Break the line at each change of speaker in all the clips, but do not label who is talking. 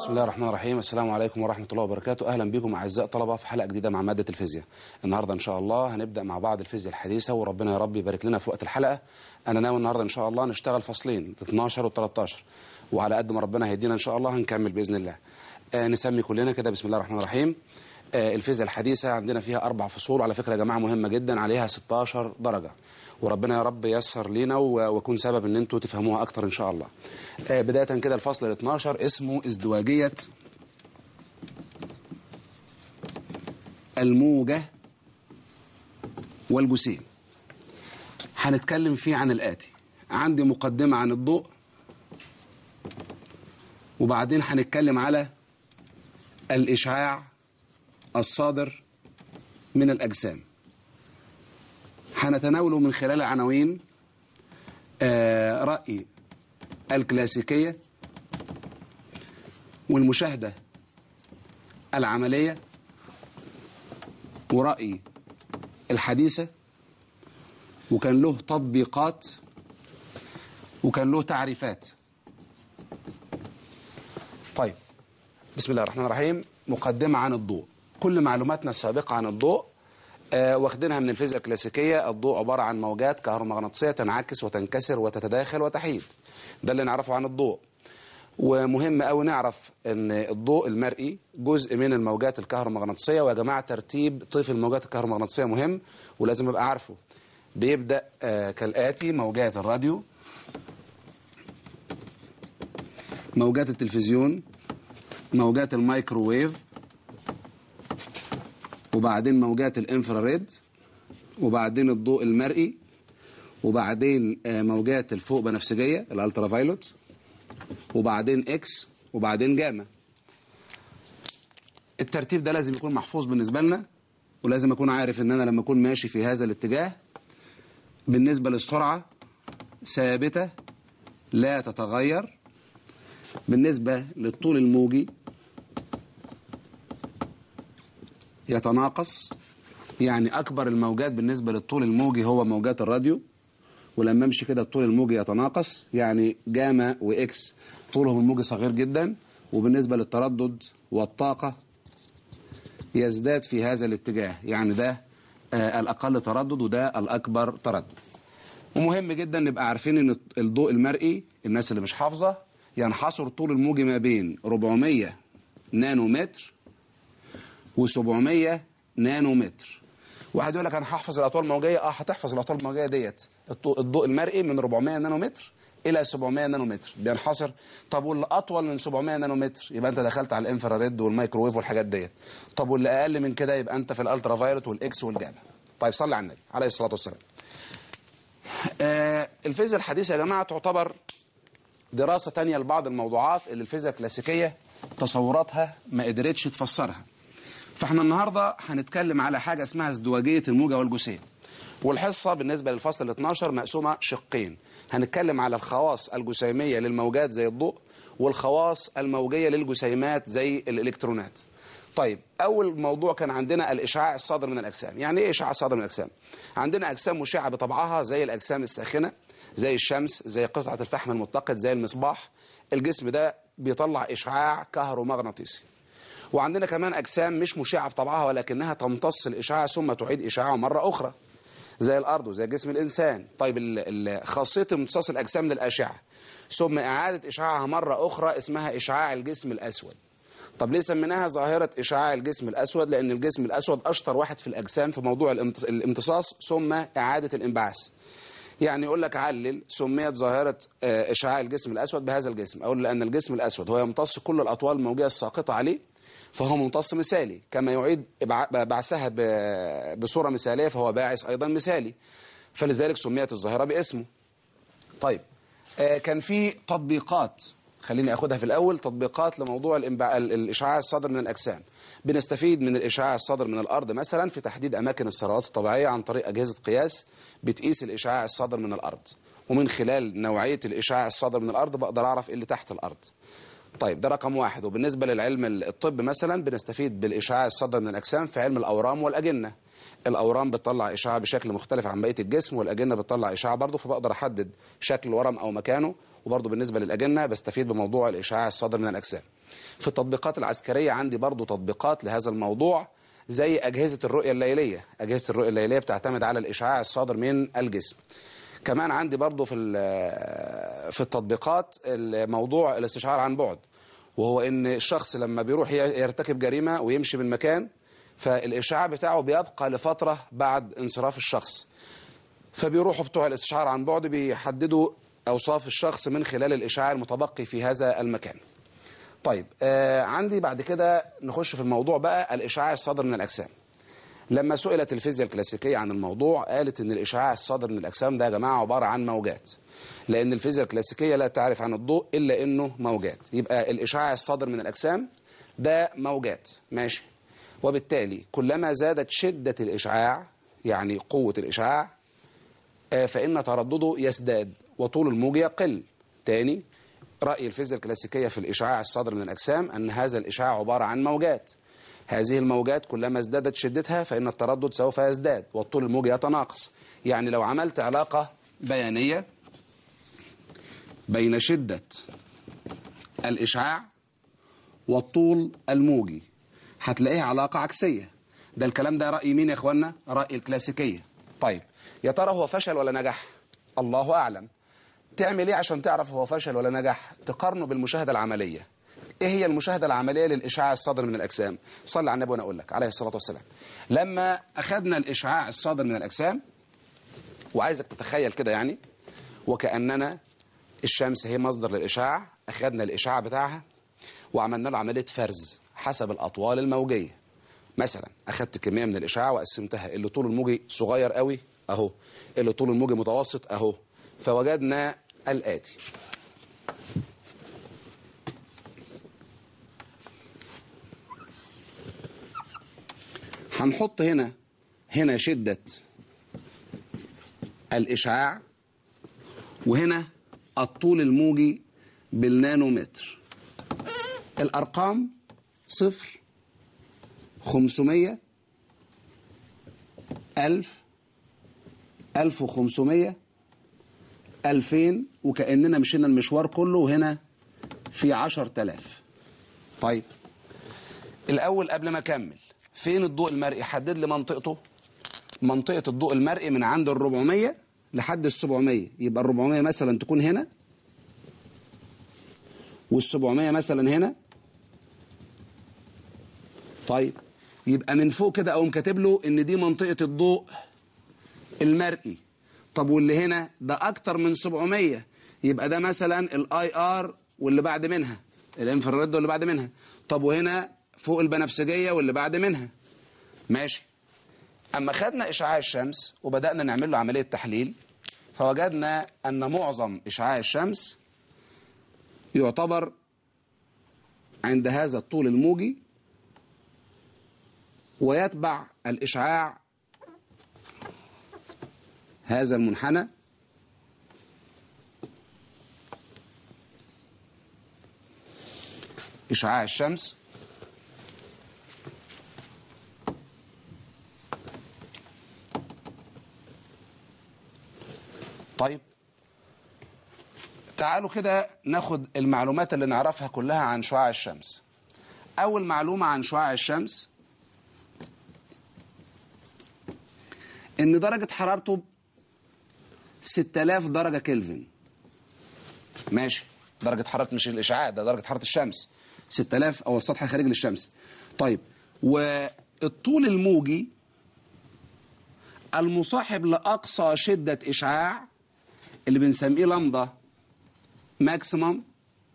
بسم الله الرحمن الرحيم السلام عليكم ورحمة الله وبركاته أهلا بكم أعزائي طلبة في حلقة جديدة مع مادة الفيزياء النهاردة إن شاء الله هنبدأ مع بعض الفيزياء الحديثة وربنا يا رب يبارك لنا في وقت الحلقة أنا ناوي النهاردة إن شاء الله نشتغل فصلين 12 و 13 وعلى قد ما ربنا هيدينا إن شاء الله هنكمل بإذن الله آه نسمي كلنا كده بسم الله الرحمن الرحيم آه الفيزياء الحديثة عندنا فيها أربع فصول على فكرة يا جماعة مهمة جدا عليها 16 درجة وربنا يا رب ييسر لينا ويكون سبب ان انتوا تفهموها اكتر ان شاء الله آه بدايه كده الفصل ال 12 اسمه ازدواجيه الموجة والجسيم هنتكلم فيه عن الآتي عندي مقدمة عن الضوء وبعدين هنتكلم على الإشعاع الصادر من الأجسام هنتناوله من خلال عناوين آه رأي الكلاسيكية والمشاهدة العملية ورأي الحديثة وكان له تطبيقات وكان له تعريفات طيب بسم الله الرحمن الرحيم مقدمة عن الضوء كل معلوماتنا السابقة عن الضوء آه واخدينها من الفيزياء الكلاسيكية الضوء عبارة عن موجات كهرومغناطيسية تنعكس وتنكسر وتتداخل وتحيد ده اللي نعرفه عن الضوء ومهم قوي نعرف ان الضوء المرئي جزء من الموجات الكهرومغناطيسيه ويا جماعه ترتيب طيف الموجات الكهرومغناطيسيه مهم ولازم ابقى عارفه بيبدا آه كالاتي موجات الراديو موجات التلفزيون موجات الميكروويف وبعدين موجات الانفراريد وبعدين الضوء المرئي وبعدين آه موجات الفوق بنفسجيه الالترافايلوت وبعدين اكس وبعدين جاما الترتيب ده لازم يكون محفوظ بالنسبة لنا ولازم أكون عارف إن أنا لما أكون ماشي في هذا الاتجاه بالنسبة للسرعة ثابتة لا تتغير بالنسبة للطول الموجي يتناقص يعني أكبر الموجات بالنسبة للطول الموجي هو موجات الراديو ولما امشي كده الطول الموجي يتناقص يعني جاما واكس طولهم الموجي صغير جدا وبالنسبة للتردد والطاقة يزداد في هذا الاتجاه يعني ده آه الأقل تردد وده الأكبر تردد ومهم جدا نبقى عارفين ان الضوء المرئي الناس اللي مش حافظة ينحصر طول الموجي ما بين 400 نانومتر و700 نانومتر واحد يقول لك انا هحفظ الاطوال الموجيه اه هتحفظ الاطوال الموجيه ديت الضوء المرئي من 400 نانومتر الى 700 نانومتر بينحصر طب واللي اطول من 700 نانومتر يبقى انت دخلت على الانفراريد والميكروويف والحاجات ديت طب واللي اقل من كده يبقى انت في الالترا فايولت والاكس والجاما طيب صلي على النبي عليه الصلاه والسلام آه الفيزياء الحديثه يا جماعه تعتبر دراسه ثانيه لبعض الموضوعات اللي الفيزياء الكلاسيكيه تصوراتها ما قدرتش تفسرها فاحنا النهاردة هنتكلم على حاجة اسمها ازدواجية الموجة والجسيم والحصة بالنسبة للفصل 12 مقسومة شقين هنتكلم على الخواص الجسيمية للموجات زي الضوء والخواص الموجية للجسيمات زي الإلكترونات طيب أول موضوع كان عندنا الإشعاع الصادر من الأجسام يعني إيه إشعاع صادر من الأجسام؟ عندنا أجسام مشعة بطبعها زي الأجسام الساخنة زي الشمس زي قطعة الفحم المتقد زي المصباح الجسم ده بيطلع إشعاع كهرومغناطيسي وعندنا كمان أجسام مش مشعة بطبعها ولكنها تمتص الإشعاع ثم تعيد إشعاعه مرة أخرى زي الأرض وزي جسم الإنسان طيب خاصية امتصاص الأجسام للأشعة ثم إعادة إشعاعها مرة أخرى اسمها إشعاع الجسم الأسود طب ليه سميناها ظاهرة إشعاع الجسم الأسود لأن الجسم الأسود أشطر واحد في الأجسام في موضوع الامتصاص ثم إعادة الانبعاث يعني يقول لك علل سميت ظاهرة إشعاع الجسم الأسود بهذا الجسم أقول لأن الجسم الأسود هو يمتص كل الأطوال الموجية الساقطة عليه فهو ممتص مثالي كما يعيد بعثها بصورة مثالية فهو باعث أيضا مثالي فلذلك سميت الظاهرة باسمه طيب كان في تطبيقات خليني أخدها في الأول تطبيقات لموضوع الإنبع... الإشعاع الصادر من الأجسام بنستفيد من الإشعاع الصادر من الأرض مثلا في تحديد أماكن الثروات الطبيعية عن طريق أجهزة قياس بتقيس الإشعاع الصادر من الأرض ومن خلال نوعية الإشعاع الصادر من الأرض بقدر أعرف إيه اللي تحت الأرض طيب ده رقم واحد وبالنسبة للعلم الطب مثلا بنستفيد بالإشعاع الصادر من الأجسام في علم الأورام والأجنة الأورام بتطلع إشعاع بشكل مختلف عن بقية الجسم والأجنة بتطلع إشعاع برضه فبقدر أحدد شكل الورم أو مكانه وبرضه بالنسبة للأجنة بستفيد بموضوع الإشعاع الصادر من الأجسام في التطبيقات العسكرية عندي برضه تطبيقات لهذا الموضوع زي أجهزة الرؤية الليلية أجهزة الرؤية الليلية بتعتمد على الإشعاع الصادر من الجسم كمان عندي برضه في في التطبيقات موضوع الاستشعار عن بعد وهو ان الشخص لما بيروح يرتكب جريمة ويمشي من مكان فالإشعاع بتاعه بيبقى لفترة بعد انصراف الشخص فبيروحوا بتوع الاستشعار عن بعد بيحددوا أوصاف الشخص من خلال الإشعاع المتبقي في هذا المكان طيب آه عندي بعد كده نخش في الموضوع بقى الإشعاع الصادر من الأجسام لما سئلت الفيزياء الكلاسيكية عن الموضوع قالت ان الإشعاع الصادر من الأجسام ده يا جماعة عبارة عن موجات لأن الفيزياء الكلاسيكية لا تعرف عن الضوء إلا أنه موجات يبقى الإشعاع الصادر من الأجسام ده موجات ماشي وبالتالي كلما زادت شدة الإشعاع يعني قوة الإشعاع فإن تردده يزداد وطول الموج يقل تاني رأي الفيزياء الكلاسيكية في الإشعاع الصادر من الأجسام أن هذا الإشعاع عبارة عن موجات هذه الموجات كلما ازدادت شدتها فإن التردد سوف يزداد والطول الموجي يتناقص يعني لو عملت علاقة بيانية بين شدة الإشعاع والطول الموجي هتلاقيها علاقة عكسية ده الكلام ده رأي مين يا إخوانا؟ رأي الكلاسيكية طيب يا ترى هو فشل ولا نجح؟ الله أعلم تعمل إيه عشان تعرف هو فشل ولا نجح؟ تقارنه بالمشاهدة العملية ايه هي المشاهدة العملية للإشعاع الصادر من الأجسام صلى على النبي وأنا أقول لك عليه الصلاة والسلام لما أخذنا الإشعاع الصادر من الأجسام وعايزك تتخيل كده يعني وكأننا الشمس هي مصدر للإشعاع أخذنا الإشعاع بتاعها وعملنا له عملية فرز حسب الأطوال الموجية مثلا أخذت كمية من الإشعاع وقسمتها اللي طول الموجي صغير قوي أهو اللي طول الموجي متوسط أهو فوجدنا الآتي هنحط هنا هنا شدة الإشعاع وهنا الطول الموجي بالنانومتر الأرقام صفر خمسمية ألف ألف وخمسمية ألفين وكأننا مشينا المشوار كله وهنا في عشر تلاف طيب الأول قبل ما أكمل فين الضوء المرئي حدد لي منطقته منطقة الضوء المرئي من عند ال 400 لحد ال 700 يبقى ال 400 مثلا تكون هنا وال 700 مثلا هنا طيب يبقى من فوق كده اقوم كاتب له ان دي منطقة الضوء المرئي طب واللي هنا ده اكتر من 700 يبقى ده مثلا الاي ار واللي بعد منها الانفراريد واللي بعد منها طب وهنا فوق البنفسجية واللي بعد منها ماشي أما خدنا إشعاع الشمس وبدأنا نعمل له عملية تحليل فوجدنا أن معظم إشعاع الشمس يعتبر عند هذا الطول الموجي ويتبع الإشعاع هذا المنحنى إشعاع الشمس طيب تعالوا كده ناخد المعلومات اللي نعرفها كلها عن شعاع الشمس أول معلومة عن شعاع الشمس إن درجة حرارته 6000 درجة كلفن ماشي درجة حرارة مش الإشعاع ده درجة حرارة الشمس 6000 أو السطح الخارجي للشمس طيب والطول الموجي المصاحب لأقصى شدة إشعاع اللي بنسميه لمضة ماكسيمم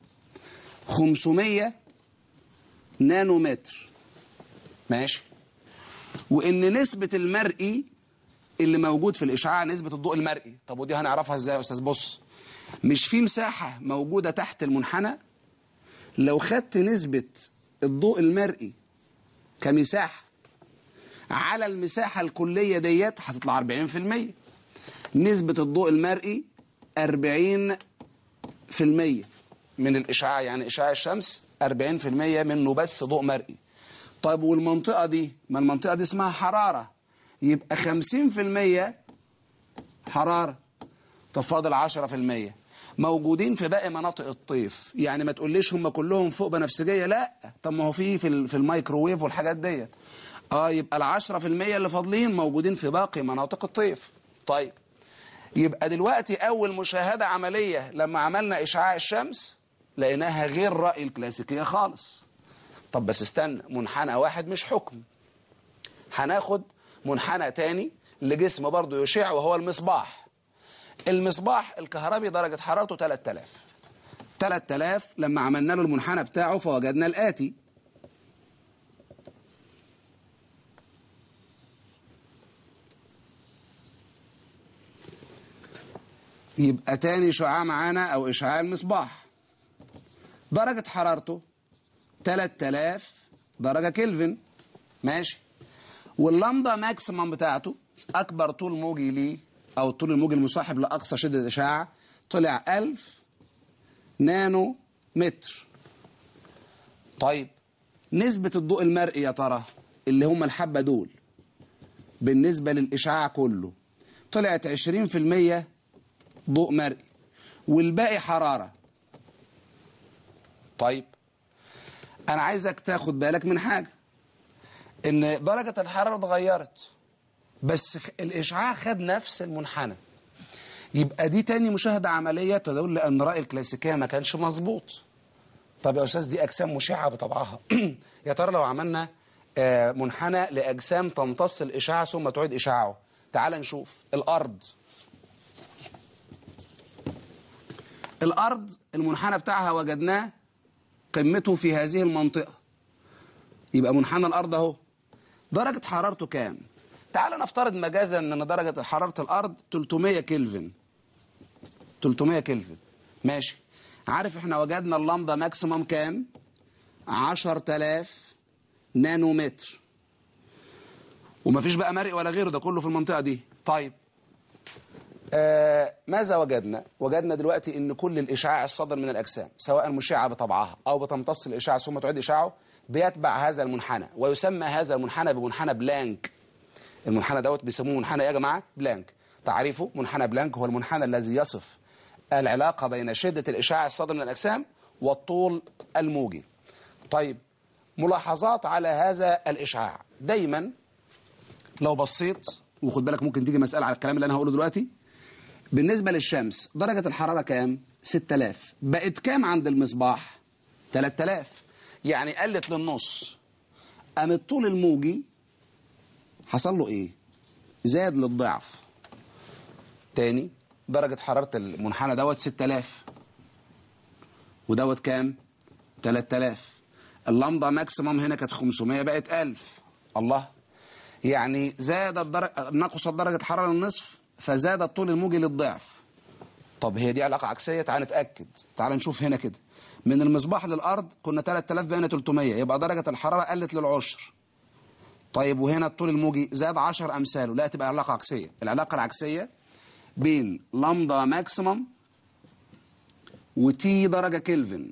500 نانومتر ماشي وإن نسبة المرئي اللي موجود في الإشعاع نسبة الضوء المرئي طب ودي هنعرفها إزاي يا أستاذ بص مش في مساحة موجودة تحت المنحنى لو خدت نسبة الضوء المرئي كمساحة على المساحة الكلية ديت هتطلع 40% نسبة الضوء المرئي 40% من الإشعاع يعني إشعاع الشمس 40% منه بس ضوء مرئي طيب والمنطقة دي ما المنطقة دي اسمها حرارة يبقى 50% حرارة طب فاضل 10% موجودين في باقي مناطق الطيف يعني ما تقوليش هم كلهم فوق بنفسجيه لا طب ما هو في في, ال- في الميكروويف والحاجات ديت اه يبقى العشرة في المية اللي فاضلين موجودين في باقي مناطق الطيف طيب يبقى دلوقتي أول مشاهدة عملية لما عملنا إشعاع الشمس لقيناها غير رأي الكلاسيكية خالص طب بس استنى منحنى واحد مش حكم هناخد منحنى تاني لجسم برضه يشع وهو المصباح المصباح الكهربي درجة حرارته 3000 3000 لما عملنا له المنحنى بتاعه فوجدنا الآتي يبقى تاني شعاع معانا أو إشعاع المصباح درجة حرارته 3000 درجة كلفن ماشي واللمضة ماكسيمم بتاعته أكبر طول موجي ليه أو الطول الموجي المصاحب لأقصى شدة إشعاع طلع 1000 نانو متر طيب نسبة الضوء المرئي يا ترى اللي هم الحبة دول بالنسبة للإشعاع كله طلعت 20% ضوء مرئي والباقي حرارة طيب أنا عايزك تاخد بالك من حاجة إن درجة الحرارة اتغيرت بس خ- الإشعاع خد نفس المنحنى يبقى دي تاني مشاهدة عملية تدل أن رأي الكلاسيكية ما كانش مظبوط طب يا أستاذ دي أجسام مشعة بطبعها يا ترى لو عملنا آه، منحنى لأجسام تمتص الإشعاع ثم تعيد إشعاعه تعال نشوف الأرض الأرض المنحنى بتاعها وجدناه قمته في هذه المنطقة يبقى منحنى الأرض أهو درجة حرارته كام؟ تعال نفترض مجازا أن درجة حرارة الأرض 300 كلفن 300 كلفن ماشي عارف احنا وجدنا اللمضة ماكسيمم كام؟ 10000 نانومتر ومفيش بقى مرئي ولا غيره ده كله في المنطقة دي طيب آه ماذا وجدنا؟ وجدنا دلوقتي ان كل الاشعاع الصادر من الاجسام سواء مشعه بطبعها او بتمتص الاشعاع ثم تعيد اشعاعه بيتبع هذا المنحنى ويسمى هذا المنحنى بمنحنى بلانك المنحنى دوت بيسموه منحنى إيه يا جماعه بلانك تعريفه منحنى بلانك هو المنحنى الذي يصف العلاقه بين شده الاشعاع الصادر من الاجسام والطول الموجي طيب ملاحظات على هذا الاشعاع دايما لو بصيت وخد بالك ممكن تيجي مساله على الكلام اللي انا هقوله دلوقتي بالنسبة للشمس درجة الحرارة كام؟ 6000 بقت كام عند المصباح؟ 3000 يعني قلت للنص قام الطول الموجي حصل له ايه؟ زاد للضعف تاني درجة حرارة المنحنى دوت 6000 ودوت كام؟ 3000 اللمضة ماكسيمم هنا كانت 500 بقت 1000 الله يعني زادت درجة نقصت درجة حرارة النصف فزاد الطول الموجي للضعف طب هي دي علاقة عكسية تعال نتأكد تعال نشوف هنا كده من المصباح للأرض كنا 3000 بقينا 300 يبقى درجة الحرارة قلت للعشر طيب وهنا الطول الموجي زاد 10 أمثاله لا تبقى علاقة عكسية العلاقة العكسية بين لمضة ماكسيمم وتي درجة كلفن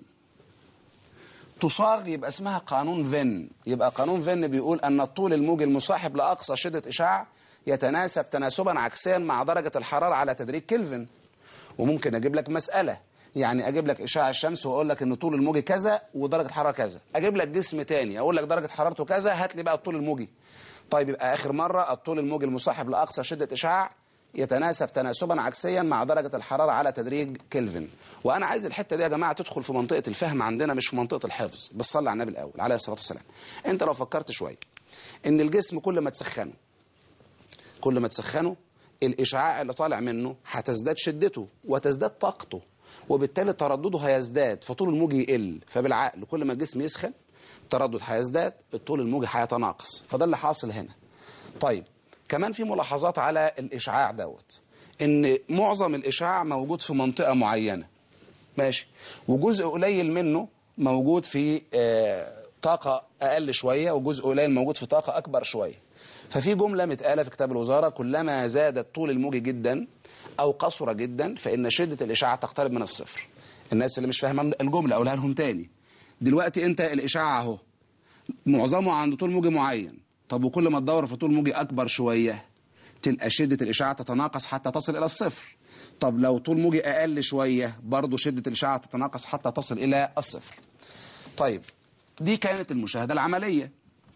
تصاغ يبقى اسمها قانون فين يبقى قانون فين بيقول أن الطول الموجي المصاحب لأقصى شدة إشعاع يتناسب تناسبا عكسيا مع درجة الحرارة على تدريج كلفن وممكن أجيب لك مسألة يعني أجيب لك إشعاع الشمس وأقول لك أن طول الموجي كذا ودرجة حرارة كذا أجيب لك جسم تاني أقول لك درجة حرارته كذا هات لي بقى الطول الموجي طيب يبقى آخر مرة الطول الموجي المصاحب لأقصى شدة إشعاع يتناسب تناسبا عكسيا مع درجة الحرارة على تدريج كلفن وأنا عايز الحتة دي يا جماعة تدخل في منطقة الفهم عندنا مش في منطقة الحفظ بس صلي على النبي الأول عليه الصلاة والسلام أنت لو فكرت شوية إن الجسم كل ما تسخنه كل ما تسخنه الإشعاع اللي طالع منه هتزداد شدته وتزداد طاقته وبالتالي تردده هيزداد فطول الموجي يقل فبالعقل كل ما الجسم يسخن التردد هيزداد الطول الموجي هيتناقص فده اللي حاصل هنا طيب كمان في ملاحظات على الإشعاع دوت إن معظم الإشعاع موجود في منطقة معينة ماشي وجزء قليل منه موجود في آه طاقة أقل شوية وجزء قليل موجود في طاقة أكبر شوية ففي جملة متقالة في كتاب الوزارة كلما زاد الطول الموجي جدا أو قصر جدا فإن شدة الإشعاع تقترب من الصفر الناس اللي مش فاهمة الجملة أقولها لهم تاني دلوقتي أنت الإشعاع أهو معظمه عند طول موجي معين طب وكل ما تدور في طول موجي أكبر شوية تلقى شدة الإشعاع تتناقص حتى تصل إلى الصفر طب لو طول موجي اقل شويه برضه شده الاشعه تتناقص حتى تصل الى الصفر طيب دي كانت المشاهده العمليه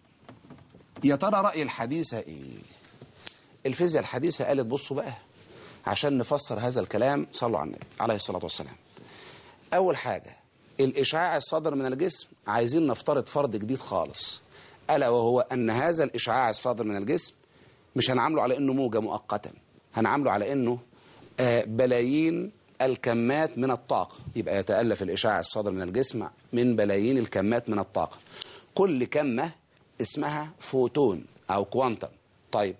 يا ترى راي الحديثه ايه الفيزياء الحديثه قالت بصوا بقى عشان نفسر هذا الكلام صلوا على النبي عليه الصلاه والسلام اول حاجه الاشعاع الصادر من الجسم عايزين نفترض فرض جديد خالص الا وهو ان هذا الاشعاع الصادر من الجسم مش هنعامله على انه موجه مؤقتا هنعامله على انه آه، بلايين الكمات من الطاقه يبقى يتالف الاشعاع الصادر من الجسم من بلايين الكمات من الطاقه كل كمه اسمها فوتون او كوانتم طيب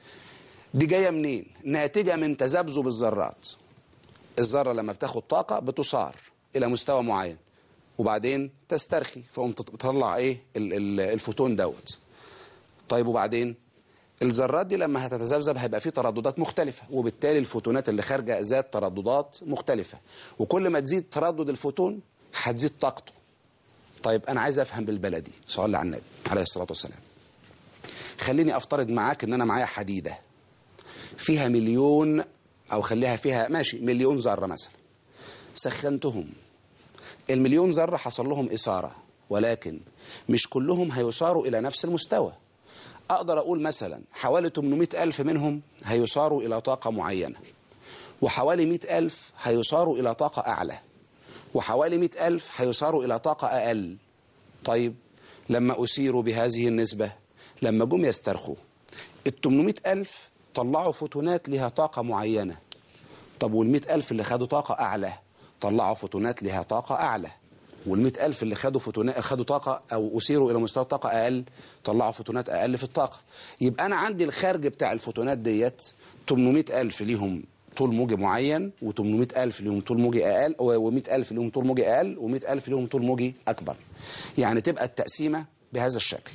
دي جايه منين ناتجه من تذبذب الذرات الذره لما بتاخد طاقه بتصار الى مستوى معين وبعدين تسترخي فقوم تطلع ايه ال- ال- الفوتون دوت طيب وبعدين الذرات دي لما هتتذبذب هيبقى فيه ترددات مختلفة وبالتالي الفوتونات اللي خارجة ذات ترددات مختلفة وكل ما تزيد تردد الفوتون هتزيد طاقته طيب أنا عايز أفهم بالبلدي صلى على النبي عليه الصلاة والسلام خليني أفترض معاك إن أنا معايا حديدة فيها مليون أو خليها فيها ماشي مليون ذرة مثلا سخنتهم المليون ذرة حصل لهم إثارة ولكن مش كلهم هيصاروا إلى نفس المستوى أقدر أقول مثلا حوالي 800 ألف منهم هيصاروا إلى طاقة معينة وحوالي 100 ألف هيصاروا إلى طاقة أعلى وحوالي 100 ألف هيصاروا إلى طاقة أقل طيب لما أسيروا بهذه النسبة لما جم يسترخوا ال 800 ألف طلعوا فوتونات لها طاقة معينة طب وال ألف اللي خدوا طاقة أعلى طلعوا فوتونات لها طاقة أعلى وال ألف اللي خدوا فوتونات خدوا طاقة أو أسيروا إلى مستوى طاقة أقل طلعوا فوتونات أقل في الطاقة يبقى أنا عندي الخارج بتاع الفوتونات ديت 800 ألف ليهم طول موجي معين و800 ألف ليهم طول موجي أقل و100 ألف ليهم طول موجي أقل و100 ألف ليهم طول موجي أكبر يعني تبقى التقسيمة بهذا الشكل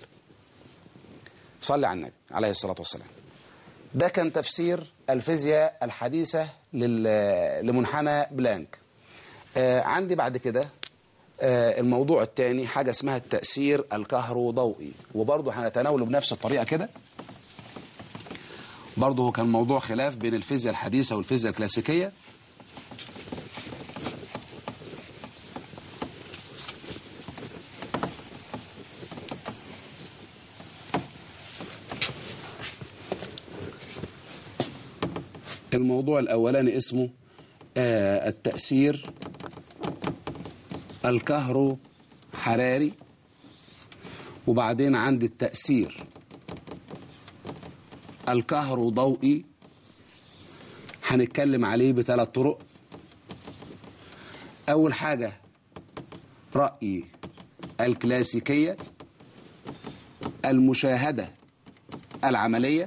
صلي على النبي عليه الصلاة والسلام ده كان تفسير الفيزياء الحديثة لل- لمنحنى بلانك آه عندي بعد كده آه الموضوع الثاني حاجة اسمها التأثير الكهروضوئي وبرضه هنتناوله بنفس الطريقة كده برضه هو كان موضوع خلاف بين الفيزياء الحديثة والفيزياء الكلاسيكية الموضوع الأولاني اسمه آه التأثير الكهرو حراري وبعدين عندي التأثير الكهروضوئي هنتكلم عليه بثلاث طرق أول حاجة رأي الكلاسيكية المشاهدة العملية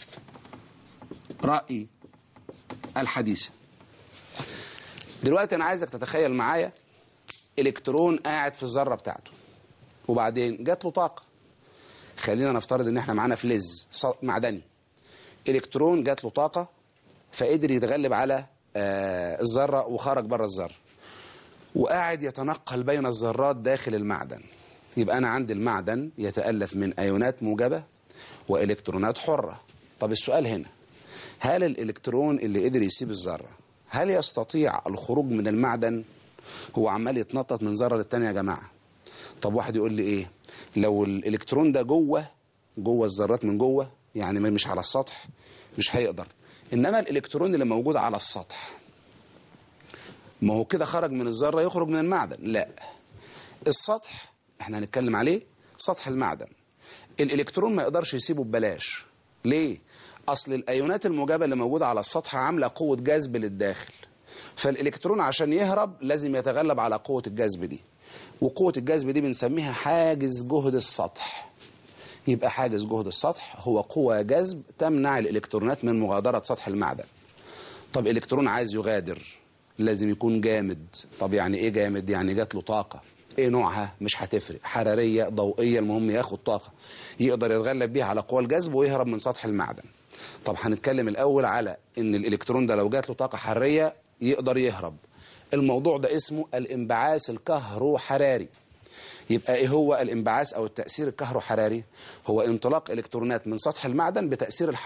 رأي الحديثة دلوقتي أنا عايزك تتخيل معايا إلكترون قاعد في الذرة بتاعته وبعدين جات له طاقة خلينا نفترض إن إحنا معانا فلز ص- معدني إلكترون جات له طاقة فقدر يتغلب على آه، الذرة وخرج بره الذرة وقاعد يتنقل بين الذرات داخل المعدن يبقى أنا عندي المعدن يتألف من أيونات موجبة وإلكترونات حرة طب السؤال هنا هل الإلكترون اللي قدر يسيب الذرة هل يستطيع الخروج من المعدن هو عمال يتنطط من ذرة للتانية يا جماعة طب واحد يقول لي إيه لو الإلكترون ده جوه جوه الذرات من جوه يعني مش على السطح مش هيقدر إنما الإلكترون اللي موجود على السطح ما هو كده خرج من الذرة يخرج من المعدن لا السطح احنا هنتكلم عليه سطح المعدن الإلكترون ما يقدرش يسيبه ببلاش ليه؟ أصل الأيونات الموجبة اللي موجودة على السطح عاملة قوة جذب للداخل فالإلكترون عشان يهرب لازم يتغلب على قوة الجذب دي وقوة الجذب دي بنسميها حاجز جهد السطح يبقى حاجز جهد السطح هو قوة جذب تمنع الإلكترونات من مغادرة سطح المعدن طب إلكترون عايز يغادر لازم يكون جامد طب يعني إيه جامد يعني جات له طاقة إيه نوعها مش هتفرق حرارية ضوئية المهم ياخد طاقة يقدر يتغلب بيها على قوى الجذب ويهرب من سطح المعدن طب هنتكلم الأول على إن الإلكترون ده لو جات له طاقة حرارية يقدر يهرب الموضوع ده اسمه الانبعاث الكهروحراري يبقى ايه هو الانبعاث او التاثير الكهروحراري هو انطلاق الكترونات من سطح المعدن بتاثير الحراره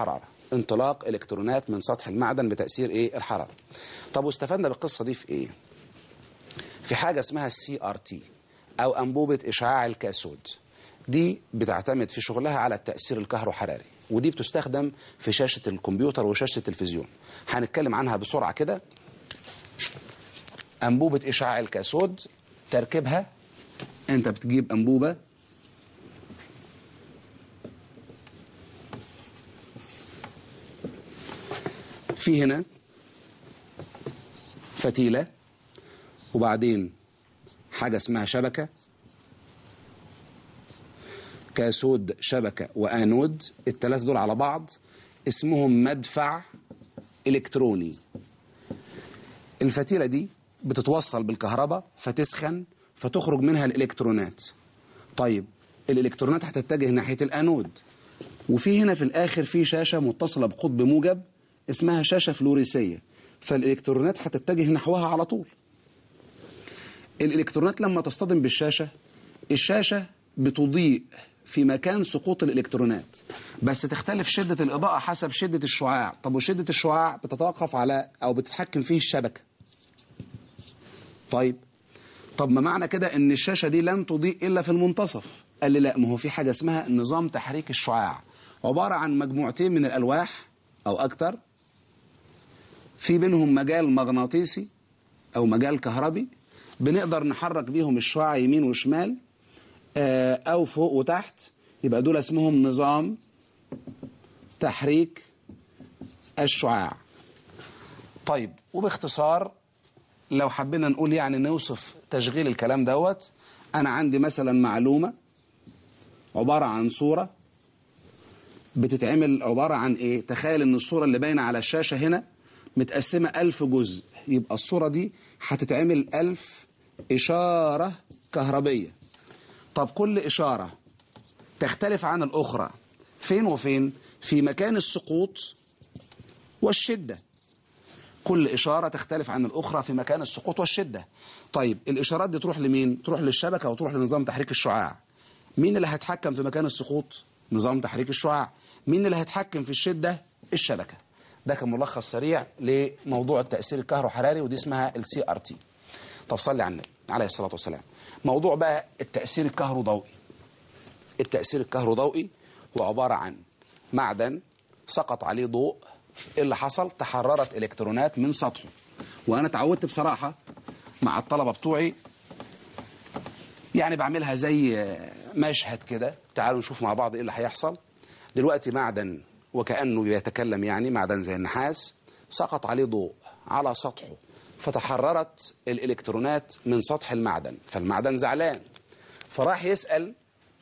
انطلاق الكترونات من سطح المعدن بتاثير ايه الحراره طب واستفدنا بالقصه دي في ايه في حاجه اسمها السي ار تي او انبوبه اشعاع الكاثود دي بتعتمد في شغلها على التاثير الكهروحراري ودي بتستخدم في شاشه الكمبيوتر وشاشه التلفزيون هنتكلم عنها بسرعه كده انبوبه اشعاع الكاثود تركيبها انت بتجيب انبوبه في هنا فتيله وبعدين حاجه اسمها شبكه كاثود شبكه وانود الثلاثه دول على بعض اسمهم مدفع الكتروني الفتيله دي بتتوصل بالكهرباء فتسخن فتخرج منها الالكترونات طيب الالكترونات هتتجه ناحيه الانود وفي هنا في الاخر في شاشه متصله بقطب موجب اسمها شاشه فلوريسيه فالالكترونات هتتجه نحوها على طول الالكترونات لما تصطدم بالشاشه الشاشه بتضيء في مكان سقوط الالكترونات بس تختلف شده الاضاءه حسب شده الشعاع طب وشده الشعاع بتتوقف على او بتتحكم فيه الشبكه طيب طب ما معنى كده ان الشاشه دي لن تضيء الا في المنتصف قال لي لا ما هو في حاجه اسمها نظام تحريك الشعاع عباره عن مجموعتين من الالواح او اكتر في بينهم مجال مغناطيسي او مجال كهربي بنقدر نحرك بيهم الشعاع يمين وشمال او فوق وتحت يبقى دول اسمهم نظام تحريك الشعاع طيب وباختصار لو حبينا نقول يعني نوصف تشغيل الكلام دوت انا عندي مثلا معلومه عباره عن صوره بتتعمل عباره عن ايه تخيل ان الصوره اللي باينه على الشاشه هنا متقسمه ألف جزء يبقى الصوره دي هتتعمل ألف اشاره كهربيه طب كل اشاره تختلف عن الاخرى فين وفين في مكان السقوط والشده كل إشارة تختلف عن الأخرى في مكان السقوط والشدة طيب الإشارات دي تروح لمين؟ تروح للشبكة وتروح لنظام تحريك الشعاع مين اللي هيتحكم في مكان السقوط؟ نظام تحريك الشعاع مين اللي هيتحكم في الشدة؟ الشبكة ده كان ملخص سريع لموضوع التأثير الكهروحراري ودي اسمها السي ار تي طب صلي على النبي عليه الصلاة والسلام موضوع بقى التأثير الكهروضوئي التأثير الكهروضوئي هو عبارة عن معدن سقط عليه ضوء ايه اللي حصل تحررت الكترونات من سطحه وانا اتعودت بصراحه مع الطلبه بتوعي يعني بعملها زي مشهد كده تعالوا نشوف مع بعض ايه اللي هيحصل دلوقتي معدن وكانه بيتكلم يعني معدن زي النحاس سقط عليه ضوء على سطحه فتحررت الالكترونات من سطح المعدن فالمعدن زعلان فراح يسال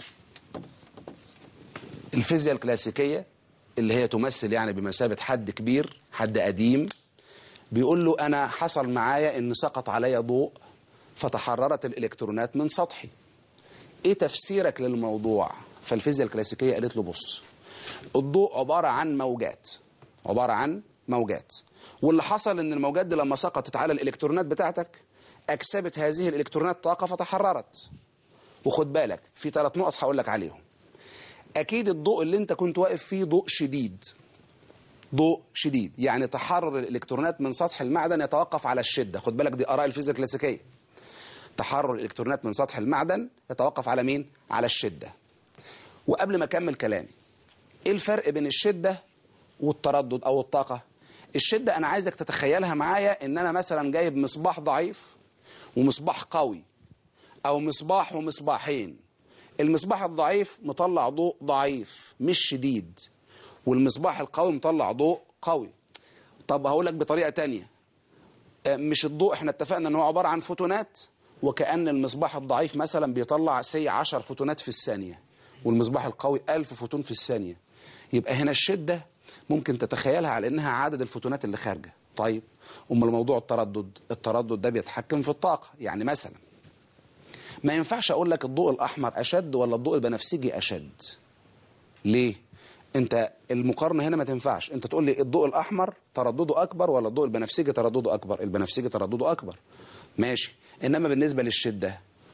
الفيزياء الكلاسيكيه اللي هي تمثل يعني بمثابة حد كبير حد قديم بيقول له أنا حصل معايا إن سقط عليا ضوء فتحررت الإلكترونات من سطحي إيه تفسيرك للموضوع فالفيزياء الكلاسيكية قالت له بص الضوء عبارة عن موجات عبارة عن موجات واللي حصل إن الموجات دي لما سقطت على الإلكترونات بتاعتك أكسبت هذه الإلكترونات طاقة فتحررت وخد بالك في ثلاث نقط هقول لك عليهم اكيد الضوء اللي انت كنت واقف فيه ضوء شديد ضوء شديد يعني تحرر الالكترونات من سطح المعدن يتوقف على الشده خد بالك دي اراء الفيزياء الكلاسيكيه تحرر الالكترونات من سطح المعدن يتوقف على مين على الشده وقبل ما اكمل كلامي ايه الفرق بين الشده والتردد او الطاقه الشده انا عايزك تتخيلها معايا ان انا مثلا جايب مصباح ضعيف ومصباح قوي او مصباح ومصباحين المصباح الضعيف مطلع ضوء ضعيف مش شديد والمصباح القوي مطلع ضوء قوي طب هقول لك بطريقة تانية مش الضوء احنا اتفقنا ان هو عبارة عن فوتونات وكأن المصباح الضعيف مثلا بيطلع سي 10 فوتونات في الثانية والمصباح القوي 1000 فوتون في الثانية يبقى هنا الشدة ممكن تتخيلها على انها عدد الفوتونات اللي خارجة طيب امال موضوع التردد التردد ده بيتحكم في الطاقة يعني مثلا ما ينفعش اقول لك الضوء الاحمر اشد ولا الضوء البنفسجي اشد ليه انت المقارنه هنا ما تنفعش انت تقول لي الضوء الاحمر تردده اكبر ولا الضوء البنفسجي تردده اكبر البنفسجي تردده اكبر ماشي انما بالنسبه للشده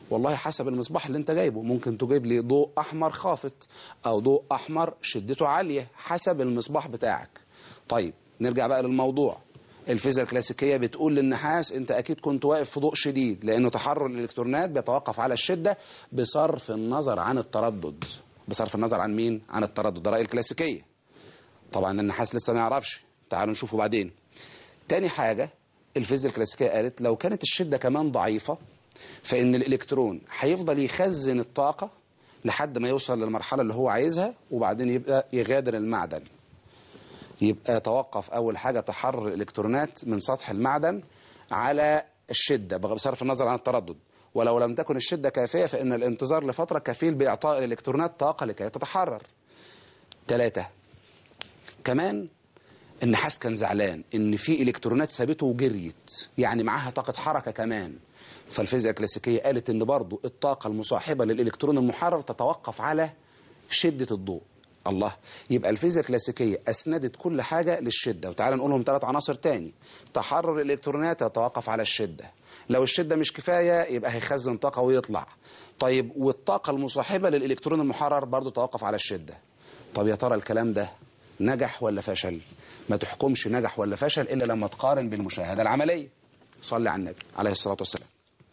والله حسب المصباح اللي انت جايبه ممكن تجيب لي ضوء احمر خافت او ضوء احمر شدته عاليه حسب المصباح بتاعك طيب نرجع بقى للموضوع الفيزياء الكلاسيكيه بتقول للنحاس انت اكيد كنت واقف في ضوء شديد لانه تحرر الالكترونات بيتوقف على الشده بصرف النظر عن التردد بصرف النظر عن مين عن التردد ده راي الكلاسيكيه طبعا النحاس لسه ما يعرفش تعالوا نشوفه بعدين تاني حاجه الفيزياء الكلاسيكيه قالت لو كانت الشده كمان ضعيفه فان الالكترون هيفضل يخزن الطاقه لحد ما يوصل للمرحله اللي هو عايزها وبعدين يبقى يغادر المعدن يبقى توقف اول حاجه تحرر الالكترونات من سطح المعدن على الشده بصرف النظر عن التردد ولو لم تكن الشده كافيه فان الانتظار لفتره كفيل باعطاء الالكترونات طاقه لكي تتحرر ثلاثة كمان النحاس كان زعلان ان في الكترونات سابته وجريت يعني معاها طاقه حركه كمان فالفيزياء الكلاسيكيه قالت ان برضو الطاقه المصاحبه للالكترون المحرر تتوقف على شده الضوء الله يبقى الفيزياء الكلاسيكيه اسندت كل حاجه للشده وتعالى نقولهم ثلاث عناصر تاني تحرر الالكترونات يتوقف على الشده لو الشده مش كفايه يبقى هيخزن طاقه ويطلع طيب والطاقه المصاحبه للالكترون المحرر برضو توقف على الشده طب يا ترى الكلام ده نجح ولا فشل ما تحكمش نجح ولا فشل الا لما تقارن بالمشاهده العمليه صلي على النبي عليه الصلاه والسلام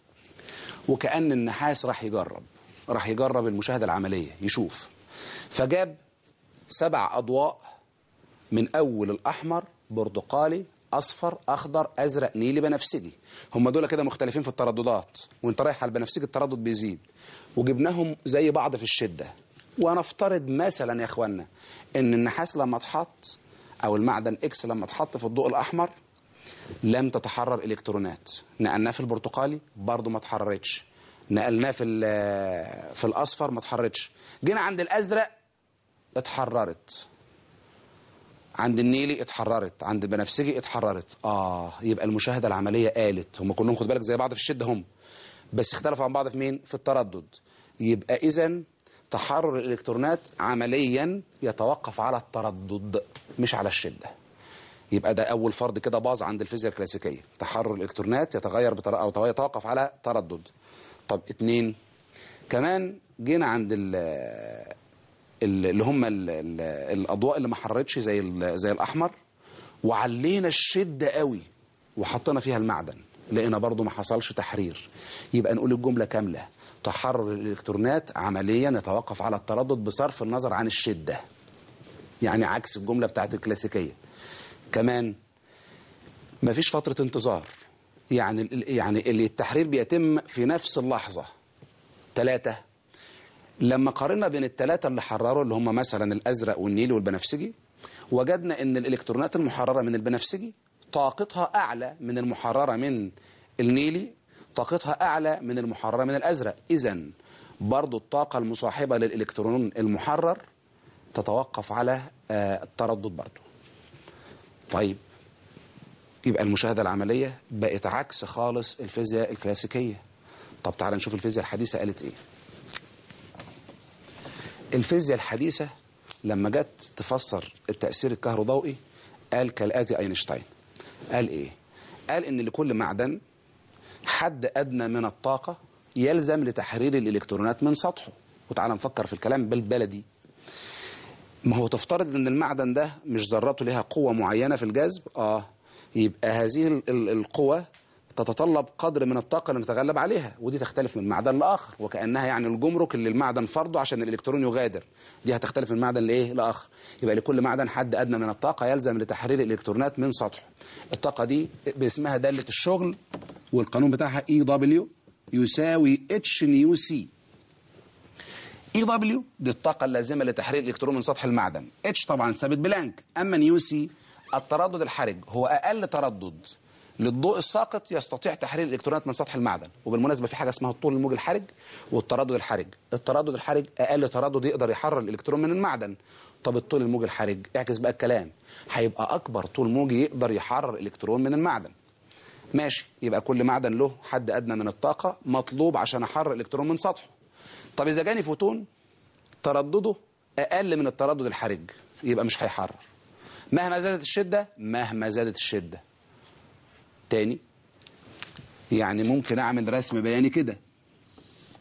وكأن النحاس راح يجرب راح يجرب المشاهدة العملية يشوف فجاب سبع أضواء من أول الأحمر برتقالي أصفر أخضر أزرق نيلي بنفسجي هم دول كده مختلفين في الترددات وانت رايح على البنفسجي التردد بيزيد وجبناهم زي بعض في الشدة ونفترض مثلا يا اخوانا ان النحاس لما اتحط او المعدن اكس لما اتحط في الضوء الاحمر لم تتحرر الكترونات نقلناه في البرتقالي برضه ما اتحررتش نقلناه في في الاصفر ما اتحررتش جينا عند الازرق اتحررت عند النيلي اتحررت عند البنفسجي اتحررت اه يبقى المشاهده العمليه قالت هم كلهم خد بالك زي بعض في الشده هم بس اختلفوا عن بعض في مين في التردد يبقى اذا تحرر الالكترونات عمليا يتوقف على التردد مش على الشده يبقى ده اول فرض كده باظ عند الفيزياء الكلاسيكيه تحرر الالكترونات يتغير بطريقه او يتوقف على تردد طب اتنين كمان جينا عند ال اللي هم ال ال الاضواء اللي ما حررتش زي زي الاحمر وعلينا الشده قوي وحطينا فيها المعدن لقينا برضو ما حصلش تحرير يبقى نقول الجمله كامله تحرر الالكترونات عمليا يتوقف على التردد بصرف النظر عن الشده يعني عكس الجمله بتاعت الكلاسيكيه كمان ما فيش فترة انتظار يعني يعني التحرير بيتم في نفس اللحظة ثلاثة لما قارنا بين الثلاثة اللي حرروا اللي هم مثلا الأزرق والنيلي والبنفسجي وجدنا ان الالكترونات المحررة من البنفسجي طاقتها أعلى من المحررة من النيلي طاقتها أعلى من المحررة من الأزرق إذا برضو الطاقة المصاحبة للإلكترون المحرر تتوقف على التردد برضو طيب يبقى المشاهدة العملية بقت عكس خالص الفيزياء الكلاسيكية طب تعال نشوف الفيزياء الحديثة قالت ايه الفيزياء الحديثة لما جت تفسر التأثير الكهروضوئي قال كالآتي أينشتاين قال ايه قال ان لكل معدن حد أدنى من الطاقة يلزم لتحرير الإلكترونات من سطحه وتعالى نفكر في الكلام بالبلدي ما هو تفترض ان المعدن ده مش ذراته لها قوة معينة في الجذب اه يبقى هذه القوة تتطلب قدر من الطاقة لنتغلب عليها ودي تختلف من معدن لآخر وكأنها يعني الجمرك اللي المعدن فرضه عشان الإلكترون يغادر دي هتختلف من معدن لإيه لآخر يبقى لكل معدن حد أدنى من الطاقة يلزم لتحرير الإلكترونات من سطحه الطاقة دي باسمها دالة الشغل والقانون بتاعها اي دبليو يساوي اتش نيو سي اي دبليو دي الطاقة اللازمة لتحرير الإلكترون من سطح المعدن اتش طبعا ثابت بلانك أما نيو سي التردد الحرج هو أقل تردد للضوء الساقط يستطيع تحرير الإلكترونات من سطح المعدن وبالمناسبة في حاجة اسمها الطول الموجي الحرج والتردد الحرج التردد الحرج أقل تردد يقدر يحرر الإلكترون من المعدن طب الطول الموجي الحرج اعكس بقى الكلام هيبقى أكبر طول موجي يقدر يحرر الإلكترون من المعدن ماشي يبقى كل معدن له حد أدنى من الطاقة مطلوب عشان أحرر الإلكترون من سطحه طب إذا جاني فوتون تردده أقل من التردد الحرج يبقى مش هيحرر مهما زادت الشدة مهما زادت الشدة تاني يعني ممكن أعمل رسم بياني كده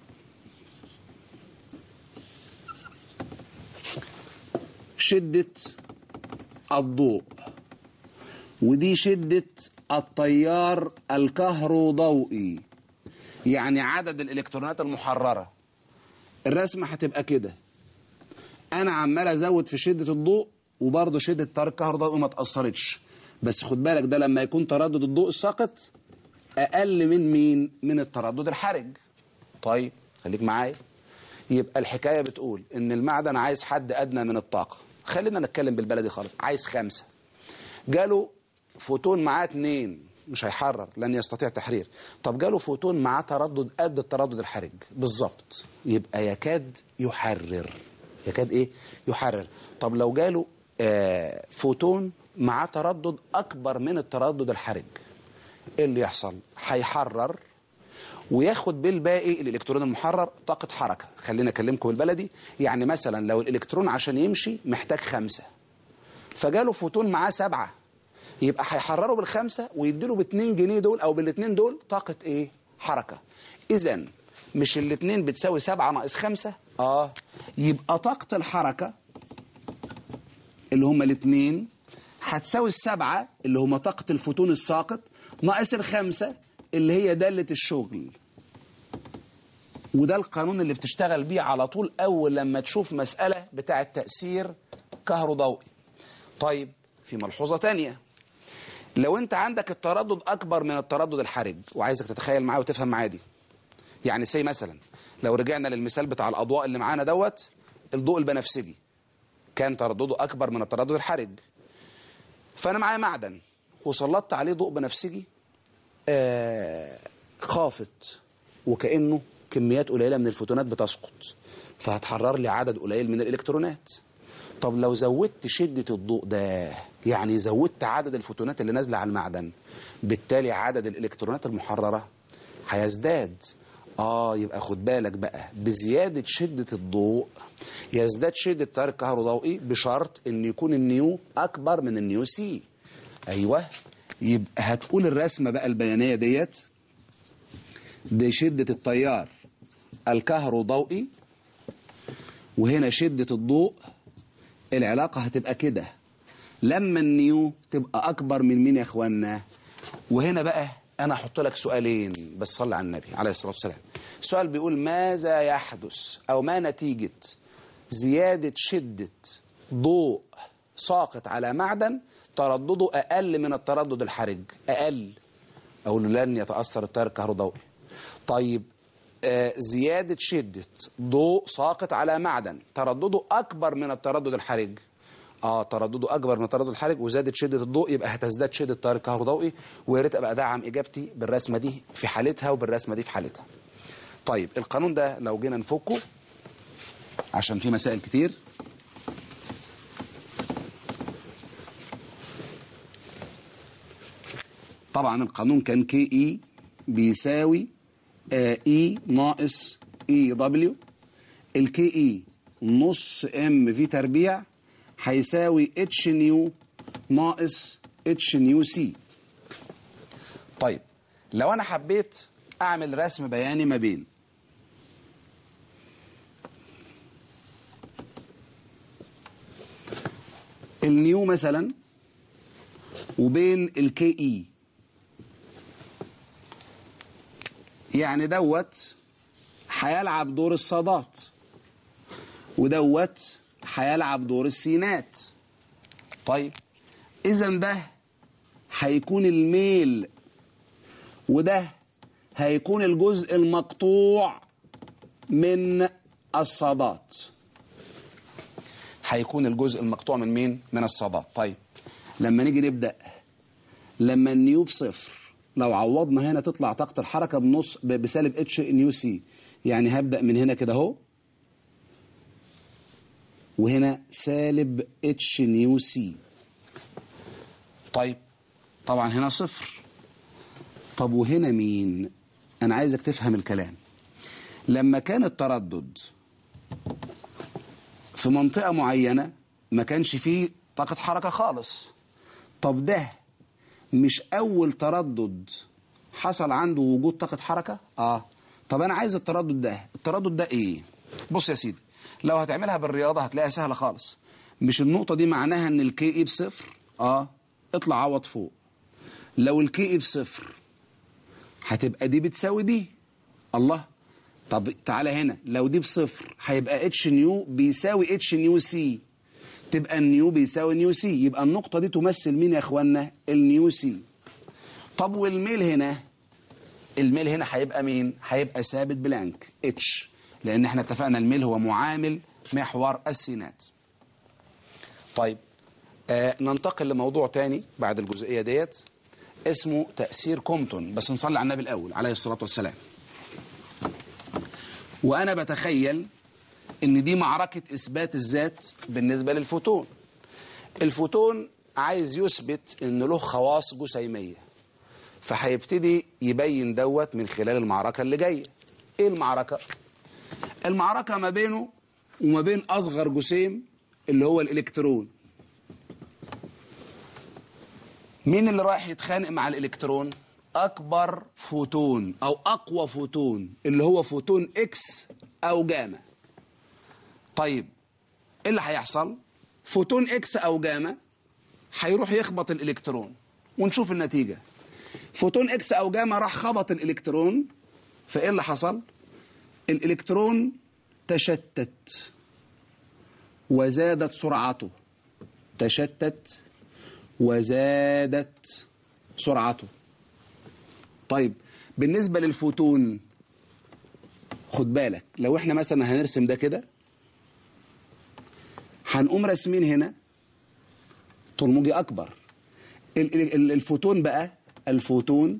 شدة الضوء ودي شدة التيار الكهروضوئي يعني عدد الإلكترونات المحررة الرسمة هتبقى كده أنا عمال أزود في شدة الضوء وبرضه شدة التيار الكهروضوئي ما تأثرتش بس خد بالك ده لما يكون تردد الضوء الساقط أقل من مين؟ من التردد الحرج طيب خليك معايا يبقى الحكاية بتقول إن المعدن عايز حد أدنى من الطاقة خلينا نتكلم بالبلدي خالص عايز خمسة جاله فوتون معاه اتنين مش هيحرر لن يستطيع تحرير طب جاله فوتون معاه تردد قد التردد الحرج بالظبط يبقى يكاد يحرر يكاد ايه يحرر طب لو جاله آه فوتون معاه تردد اكبر من التردد الحرج ايه اللي يحصل هيحرر وياخد بالباقي الالكترون المحرر طاقه حركه خلينا اكلمكم بالبلدي يعني مثلا لو الالكترون عشان يمشي محتاج خمسة فجاله فوتون معاه سبعة يبقى هيحرره بالخمسة ويديله باتنين جنيه دول او بالاتنين دول طاقة ايه حركة اذا مش الاتنين بتساوي سبعة ناقص خمسة اه يبقى طاقة الحركة اللي هما الاتنين هتساوي السبعة اللي هما طاقة الفوتون الساقط ناقص الخمسة اللي هي دالة الشغل وده القانون اللي بتشتغل بيه على طول أول لما تشوف مسألة بتاعة تأثير كهروضوئي طيب في ملحوظة تانية لو انت عندك التردد أكبر من التردد الحرج وعايزك تتخيل معايا وتفهم معايا دي يعني سي مثلا لو رجعنا للمثال بتاع الأضواء اللي معانا دوت الضوء البنفسجي كان تردده أكبر من التردد الحرج فأنا معايا معدن وسلطت عليه ضوء بنفسجي آه خافت وكأنه كميات قليلة من الفوتونات بتسقط فهتحرر لي عدد قليل من الإلكترونات طب لو زودت شدة الضوء ده يعني زودت عدد الفوتونات اللي نازلة على المعدن بالتالي عدد الإلكترونات المحررة هيزداد آه يبقى خد بالك بقى بزيادة شدة الضوء يزداد شدة التيار الكهروضوئي بشرط إن يكون النيو أكبر من النيو سي أيوه يبقى هتقول الرسمة بقى البيانية ديت دي شدة التيار الكهروضوئي وهنا شدة الضوء العلاقة هتبقى كده لما النيو تبقى أكبر من مين يا إخوانا وهنا بقى أنا أحط لك سؤالين بس صلي على النبي عليه الصلاة والسلام سؤال بيقول ماذا يحدث أو ما نتيجة زيادة شدة ضوء ساقط على معدن تردده أقل من التردد الحرج أقل أو لن يتأثر التيار الكهروضوئي طيب آه زيادة شدة ضوء ساقط على معدن تردده أكبر من التردد الحرج اه تردده اكبر من التردد الحرج وزادت شده الضوء يبقى هتزداد شده التيار الكهروضوئي ويا ريت ابقى ادعم اجابتي بالرسمه دي في حالتها وبالرسمه دي في حالتها. طيب القانون ده لو جينا نفكه عشان في مسائل كتير طبعا القانون كان كي اي بيساوي اي ناقص اي دبليو الكي اي نص ام في تربيع هيساوي اتش نيو ناقص اتش نيو سي طيب لو انا حبيت اعمل رسم بياني ما بين النيو مثلا وبين الكي اي يعني دوت هيلعب دور الصادات ودوت هيلعب دور السينات طيب اذا ده هيكون الميل وده هيكون الجزء المقطوع من الصادات هيكون الجزء المقطوع من مين من الصادات طيب لما نيجي نبدا لما النيو بصفر لو عوضنا هنا تطلع طاقه الحركه بنص بسالب اتش نيو سي يعني هبدا من هنا كده اهو وهنا سالب اتش نيو سي طيب طبعا هنا صفر طب وهنا مين انا عايزك تفهم الكلام لما كان التردد في منطقة معينة ما كانش فيه طاقة حركة خالص طب ده مش أول تردد حصل عنده وجود طاقة حركة آه طب أنا عايز التردد ده التردد ده إيه بص يا سيدي لو هتعملها بالرياضة هتلاقيها سهلة خالص مش النقطة دي معناها ان الكي اي بصفر اه اطلع عوض فوق لو الكي اي بصفر هتبقى دي بتساوي دي الله طب تعالى هنا لو دي بصفر هيبقى اتش نيو بيساوي اتش نيو سي تبقى النيو بيساوي نيو سي يبقى النقطة دي تمثل مين يا اخوانا النيو سي طب والميل هنا الميل هنا هيبقى مين هيبقى ثابت بلانك اتش لان احنا اتفقنا الميل هو معامل محور السينات طيب آه ننتقل لموضوع تاني بعد الجزئية ديت اسمه تأثير كومتون بس نصلي على النبي الأول عليه الصلاة والسلام وأنا بتخيل إن دي معركة إثبات الذات بالنسبة للفوتون الفوتون عايز يثبت إن له خواص جسيمية فهيبتدي يبين دوت من خلال المعركة اللي جاية إيه المعركة؟ المعركة ما بينه وما بين أصغر جسيم اللي هو الإلكترون مين اللي رايح يتخانق مع الإلكترون؟ أكبر فوتون أو أقوى فوتون اللي هو فوتون إكس أو جاما طيب إيه اللي هيحصل؟ فوتون إكس أو جاما هيروح يخبط الإلكترون ونشوف النتيجة فوتون إكس أو جاما راح خبط الإلكترون فإيه اللي حصل؟ الإلكترون تشتت وزادت سرعته تشتت وزادت سرعته طيب بالنسبة للفوتون خد بالك لو احنا مثلا هنرسم ده كده هنقوم راسمين هنا طول موجي أكبر ال- ال- الفوتون بقى الفوتون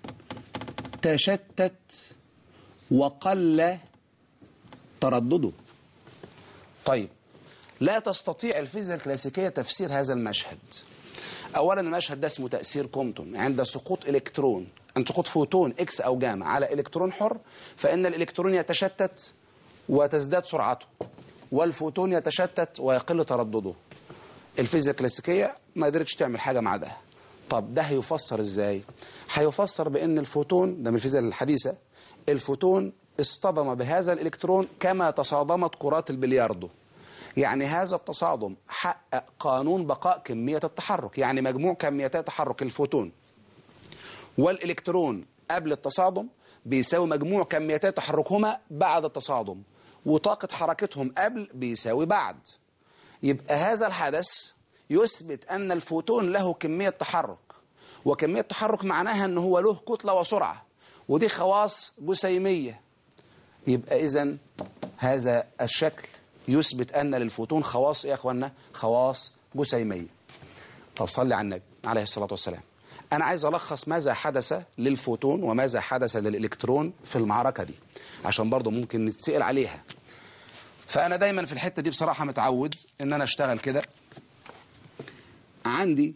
تشتت وقل تردده طيب لا تستطيع الفيزياء الكلاسيكية تفسير هذا المشهد أولا المشهد ده اسمه تأثير كومتون عند سقوط إلكترون عند سقوط فوتون إكس أو جاما على إلكترون حر فإن الإلكترون يتشتت وتزداد سرعته والفوتون يتشتت ويقل تردده الفيزياء الكلاسيكية ما قدرتش تعمل حاجة مع ده طب ده هيفسر ازاي هيفسر بان الفوتون ده من الفيزياء الحديثة الفوتون اصطدم بهذا الالكترون كما تصادمت كرات البلياردو يعني هذا التصادم حقق قانون بقاء كمية التحرك يعني مجموع كميتي تحرك الفوتون والإلكترون قبل التصادم بيساوي مجموع كميتي تحركهما بعد التصادم وطاقة حركتهم قبل بيساوي بعد يبقى هذا الحدث يثبت أن الفوتون له كمية تحرك وكمية تحرك معناها أنه هو له كتلة وسرعة ودي خواص جسيمية يبقى إذن هذا الشكل يثبت أن للفوتون خواص إيه يا أخوانا خواص جسيمية طب صلي على النبي عليه الصلاة والسلام أنا عايز ألخص ماذا حدث للفوتون وماذا حدث للإلكترون في المعركة دي عشان برضه ممكن نتسأل عليها فأنا دايما في الحتة دي بصراحة متعود إن أنا أشتغل كده عندي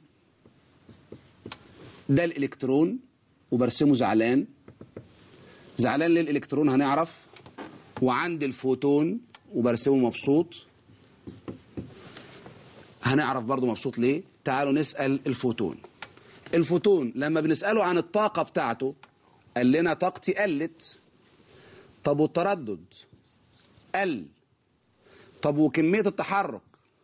ده الإلكترون وبرسمه زعلان زعلان للإلكترون هنعرف وعندي الفوتون وبرسمه مبسوط هنعرف برضو مبسوط ليه تعالوا نسأل الفوتون الفوتون لما بنسأله عن الطاقة بتاعته قال لنا طاقتي قلت طب والتردد قل طب وكمية التحرك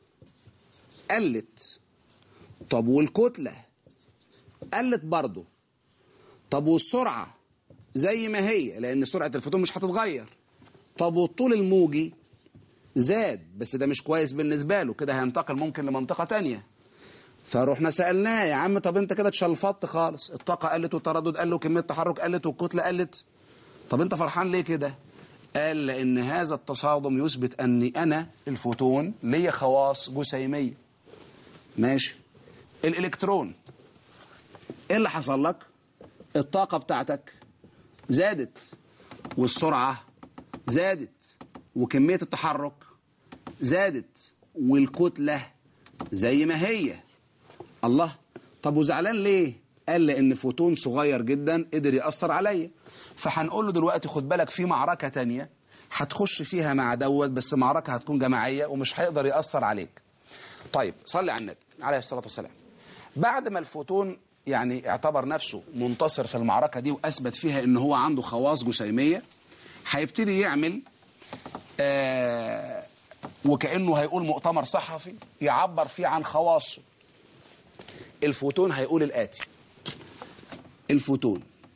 قلت طب والكتلة قلت برضه طب والسرعة زي ما هي لأن سرعة الفوتون مش هتتغير طب والطول الموجي زاد بس ده مش كويس بالنسبة له كده هينتقل ممكن لمنطقة تانية فروحنا سألناه يا عم طب انت كده اتشلفطت خالص الطاقة قلت والتردد قل وكمية التحرك قلت والكتلة قلت طب انت فرحان ليه كده قال لأن هذا التصادم يثبت أني أنا الفوتون ليا خواص جسيمية ماشي الإلكترون إيه اللي حصل لك الطاقة بتاعتك زادت والسرعة زادت وكمية التحرك زادت والكتلة زي ما هي الله طب وزعلان ليه قال لأن فوتون صغير جدا قدر يأثر عليا فهنقول له دلوقتي خد بالك في معركة تانية هتخش فيها مع دوت بس معركة هتكون جماعية ومش هيقدر يأثر عليك طيب صلي على النبي عليه الصلاة والسلام بعد ما الفوتون يعني اعتبر نفسه منتصر في المعركة دي وأثبت فيها ان هو عنده خواص جسيمية هيبتدي يعمل آه وكأنه هيقول مؤتمر صحفي يعبر فيه عن خواصه الفوتون هيقول الآتي الفوتون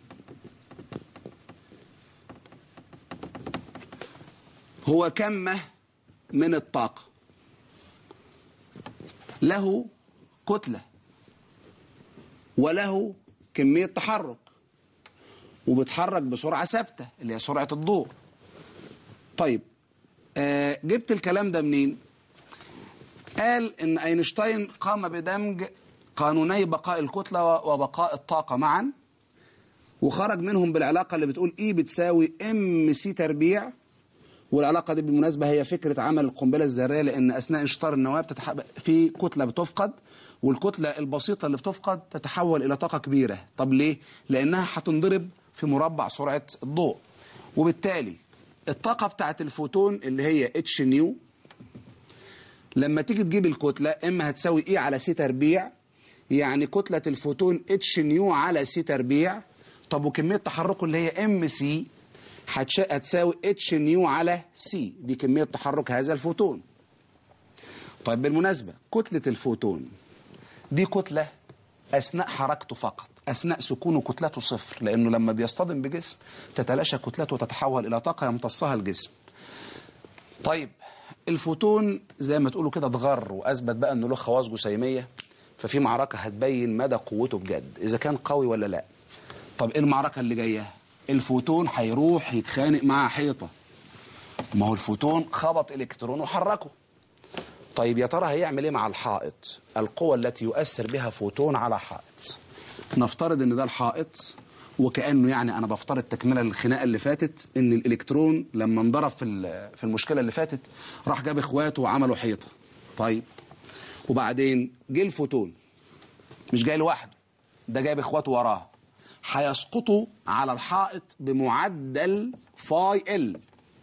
هو كمة من الطاقة له كتلة وله كمية تحرك وبيتحرك بسرعة ثابتة اللي هي سرعة الضوء طيب آه جبت الكلام ده منين قال ان اينشتاين قام بدمج قانوني بقاء الكتلة وبقاء الطاقة معا وخرج منهم بالعلاقة اللي بتقول اي بتساوي ام سي تربيع والعلاقة دي بالمناسبة هي فكرة عمل القنبلة الذرية لأن أثناء انشطار النواة بتتح... في كتلة بتفقد والكتلة البسيطة اللي بتفقد تتحول إلى طاقة كبيرة طب ليه؟ لأنها هتنضرب في مربع سرعة الضوء وبالتالي الطاقة بتاعت الفوتون اللي هي اتش نيو لما تيجي تجيب الكتلة إما هتساوي إيه على سي تربيع يعني كتلة الفوتون اتش نيو على سي تربيع طب وكمية تحركه اللي هي ام سي هتساوي اتش نيو على سي دي كمية تحرك هذا الفوتون طيب بالمناسبة كتلة الفوتون دي كتلة أثناء حركته فقط أثناء سكونه كتلته صفر لأنه لما بيصطدم بجسم تتلاشى كتلته وتتحول إلى طاقة يمتصها الجسم طيب الفوتون زي ما تقولوا كده اتغر وأثبت بقى أنه له خواص جسيمية ففي معركة هتبين مدى قوته بجد إذا كان قوي ولا لا طب إيه المعركة اللي جاية الفوتون هيروح يتخانق مع حيطة ما هو الفوتون خبط إلكترون وحركه طيب يا ترى هيعمل ايه مع الحائط القوة التي يؤثر بها فوتون على حائط نفترض ان ده الحائط وكأنه يعني انا بفترض تكملة للخناقة اللي فاتت ان الالكترون لما انضرب في في المشكلة اللي فاتت راح جاب اخواته وعملوا حيطة طيب وبعدين جه الفوتون مش جاي لوحده ده جايب اخواته وراه هيسقطوا على الحائط بمعدل فاي ال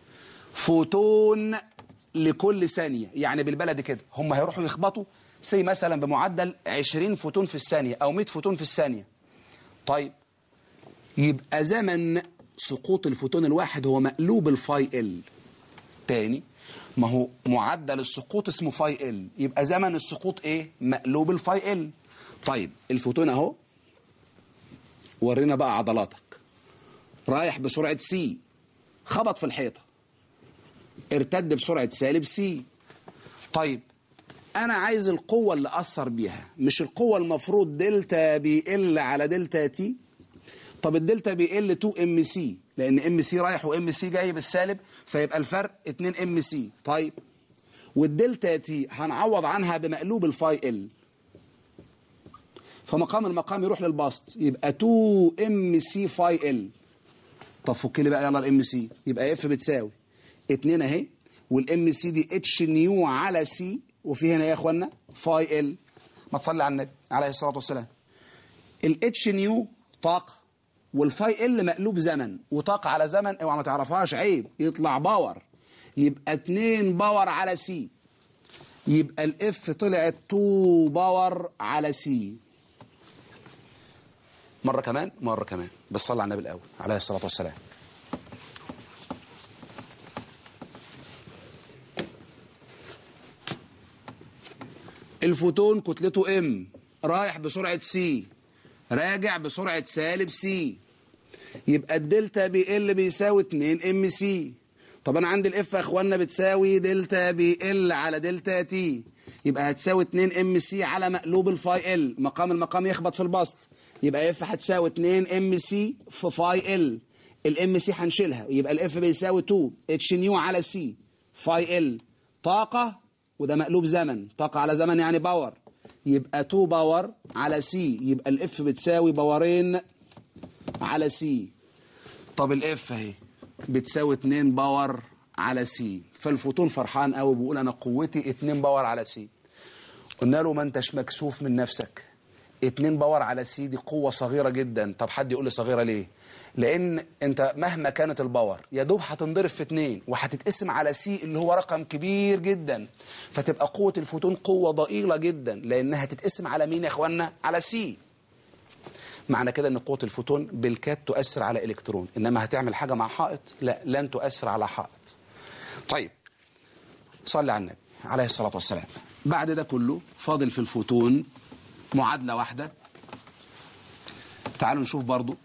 فوتون لكل ثانية يعني بالبلدي كده هم هيروحوا يخبطوا سي مثلا بمعدل 20 فوتون في الثانية أو 100 فوتون في الثانية طيب يبقى زمن سقوط الفوتون الواحد هو مقلوب الفاي ال تاني ما هو معدل السقوط اسمه فاي ال يبقى زمن السقوط ايه مقلوب الفاي ال طيب الفوتون اهو ورينا بقى عضلاتك رايح بسرعة سي خبط في الحيطة ارتد بسرعة سالب سي طيب أنا عايز القوة اللي أثر بيها مش القوة المفروض دلتا بي ال على دلتا تي طب الدلتا بي ال 2 ام سي لأن ام سي رايح وام سي جاي بالسالب فيبقى الفرق 2 ام سي طيب والدلتا تي هنعوض عنها بمقلوب الفاي ال فمقام المقام يروح للبسط يبقى 2 ام سي فاي ال طب فك لي بقى يلا الام سي يبقى اف بتساوي 2 اهي والام سي دي اتش نيو على سي وفي هنا يا اخوانا فاي ال ما تصلي على النبي عليه الصلاه والسلام الاتش نيو طاقه والفاي ال مقلوب زمن وطاقه على زمن اوعى ما تعرفهاش عيب يطلع باور يبقى 2 باور على سي يبقى الاف طلعت 2 باور على سي مرة كمان مرة كمان بس صلى على النبي الأول عليه الصلاة والسلام الفوتون كتلته ام رايح بسرعة سي راجع بسرعة سالب سي يبقى الدلتا بي ال بيساوي 2 ام سي طب انا عندي الاف يا اخوانا بتساوي دلتا بي ال على دلتا تي يبقى هتساوي 2 ام سي على مقلوب الفاي ال مقام المقام يخبط في البسط يبقى اف هتساوي 2 ام سي في فاي ال الام سي هنشيلها يبقى الاف بيساوي 2 اتش نيو على سي فاي ال طاقة وده مقلوب زمن طاقة على زمن يعني باور يبقى 2 باور على سي يبقى الاف بتساوي باورين على سي طب الاف اهي بتساوي 2 باور على سي فالفوتون فرحان قوي بيقول انا قوتي 2 باور على سي قلنا له ما انتش مكسوف من نفسك 2 باور على سي دي قوة صغيرة جدا طب حد يقول لي صغيرة ليه لان انت مهما كانت الباور يا دوب هتنضرب في 2 وهتتقسم على سي اللي هو رقم كبير جدا فتبقى قوة الفوتون قوة ضئيلة جدا لانها هتتقسم على مين يا اخوانا على سي معنى كده ان قوة الفوتون بالكاد تؤثر على الكترون انما هتعمل حاجة مع حائط لا لن تؤثر على حائط طيب صلي على النبي عليه الصلاة والسلام بعد ده كله فاضل في الفوتون معادلة واحدة تعالوا نشوف برضو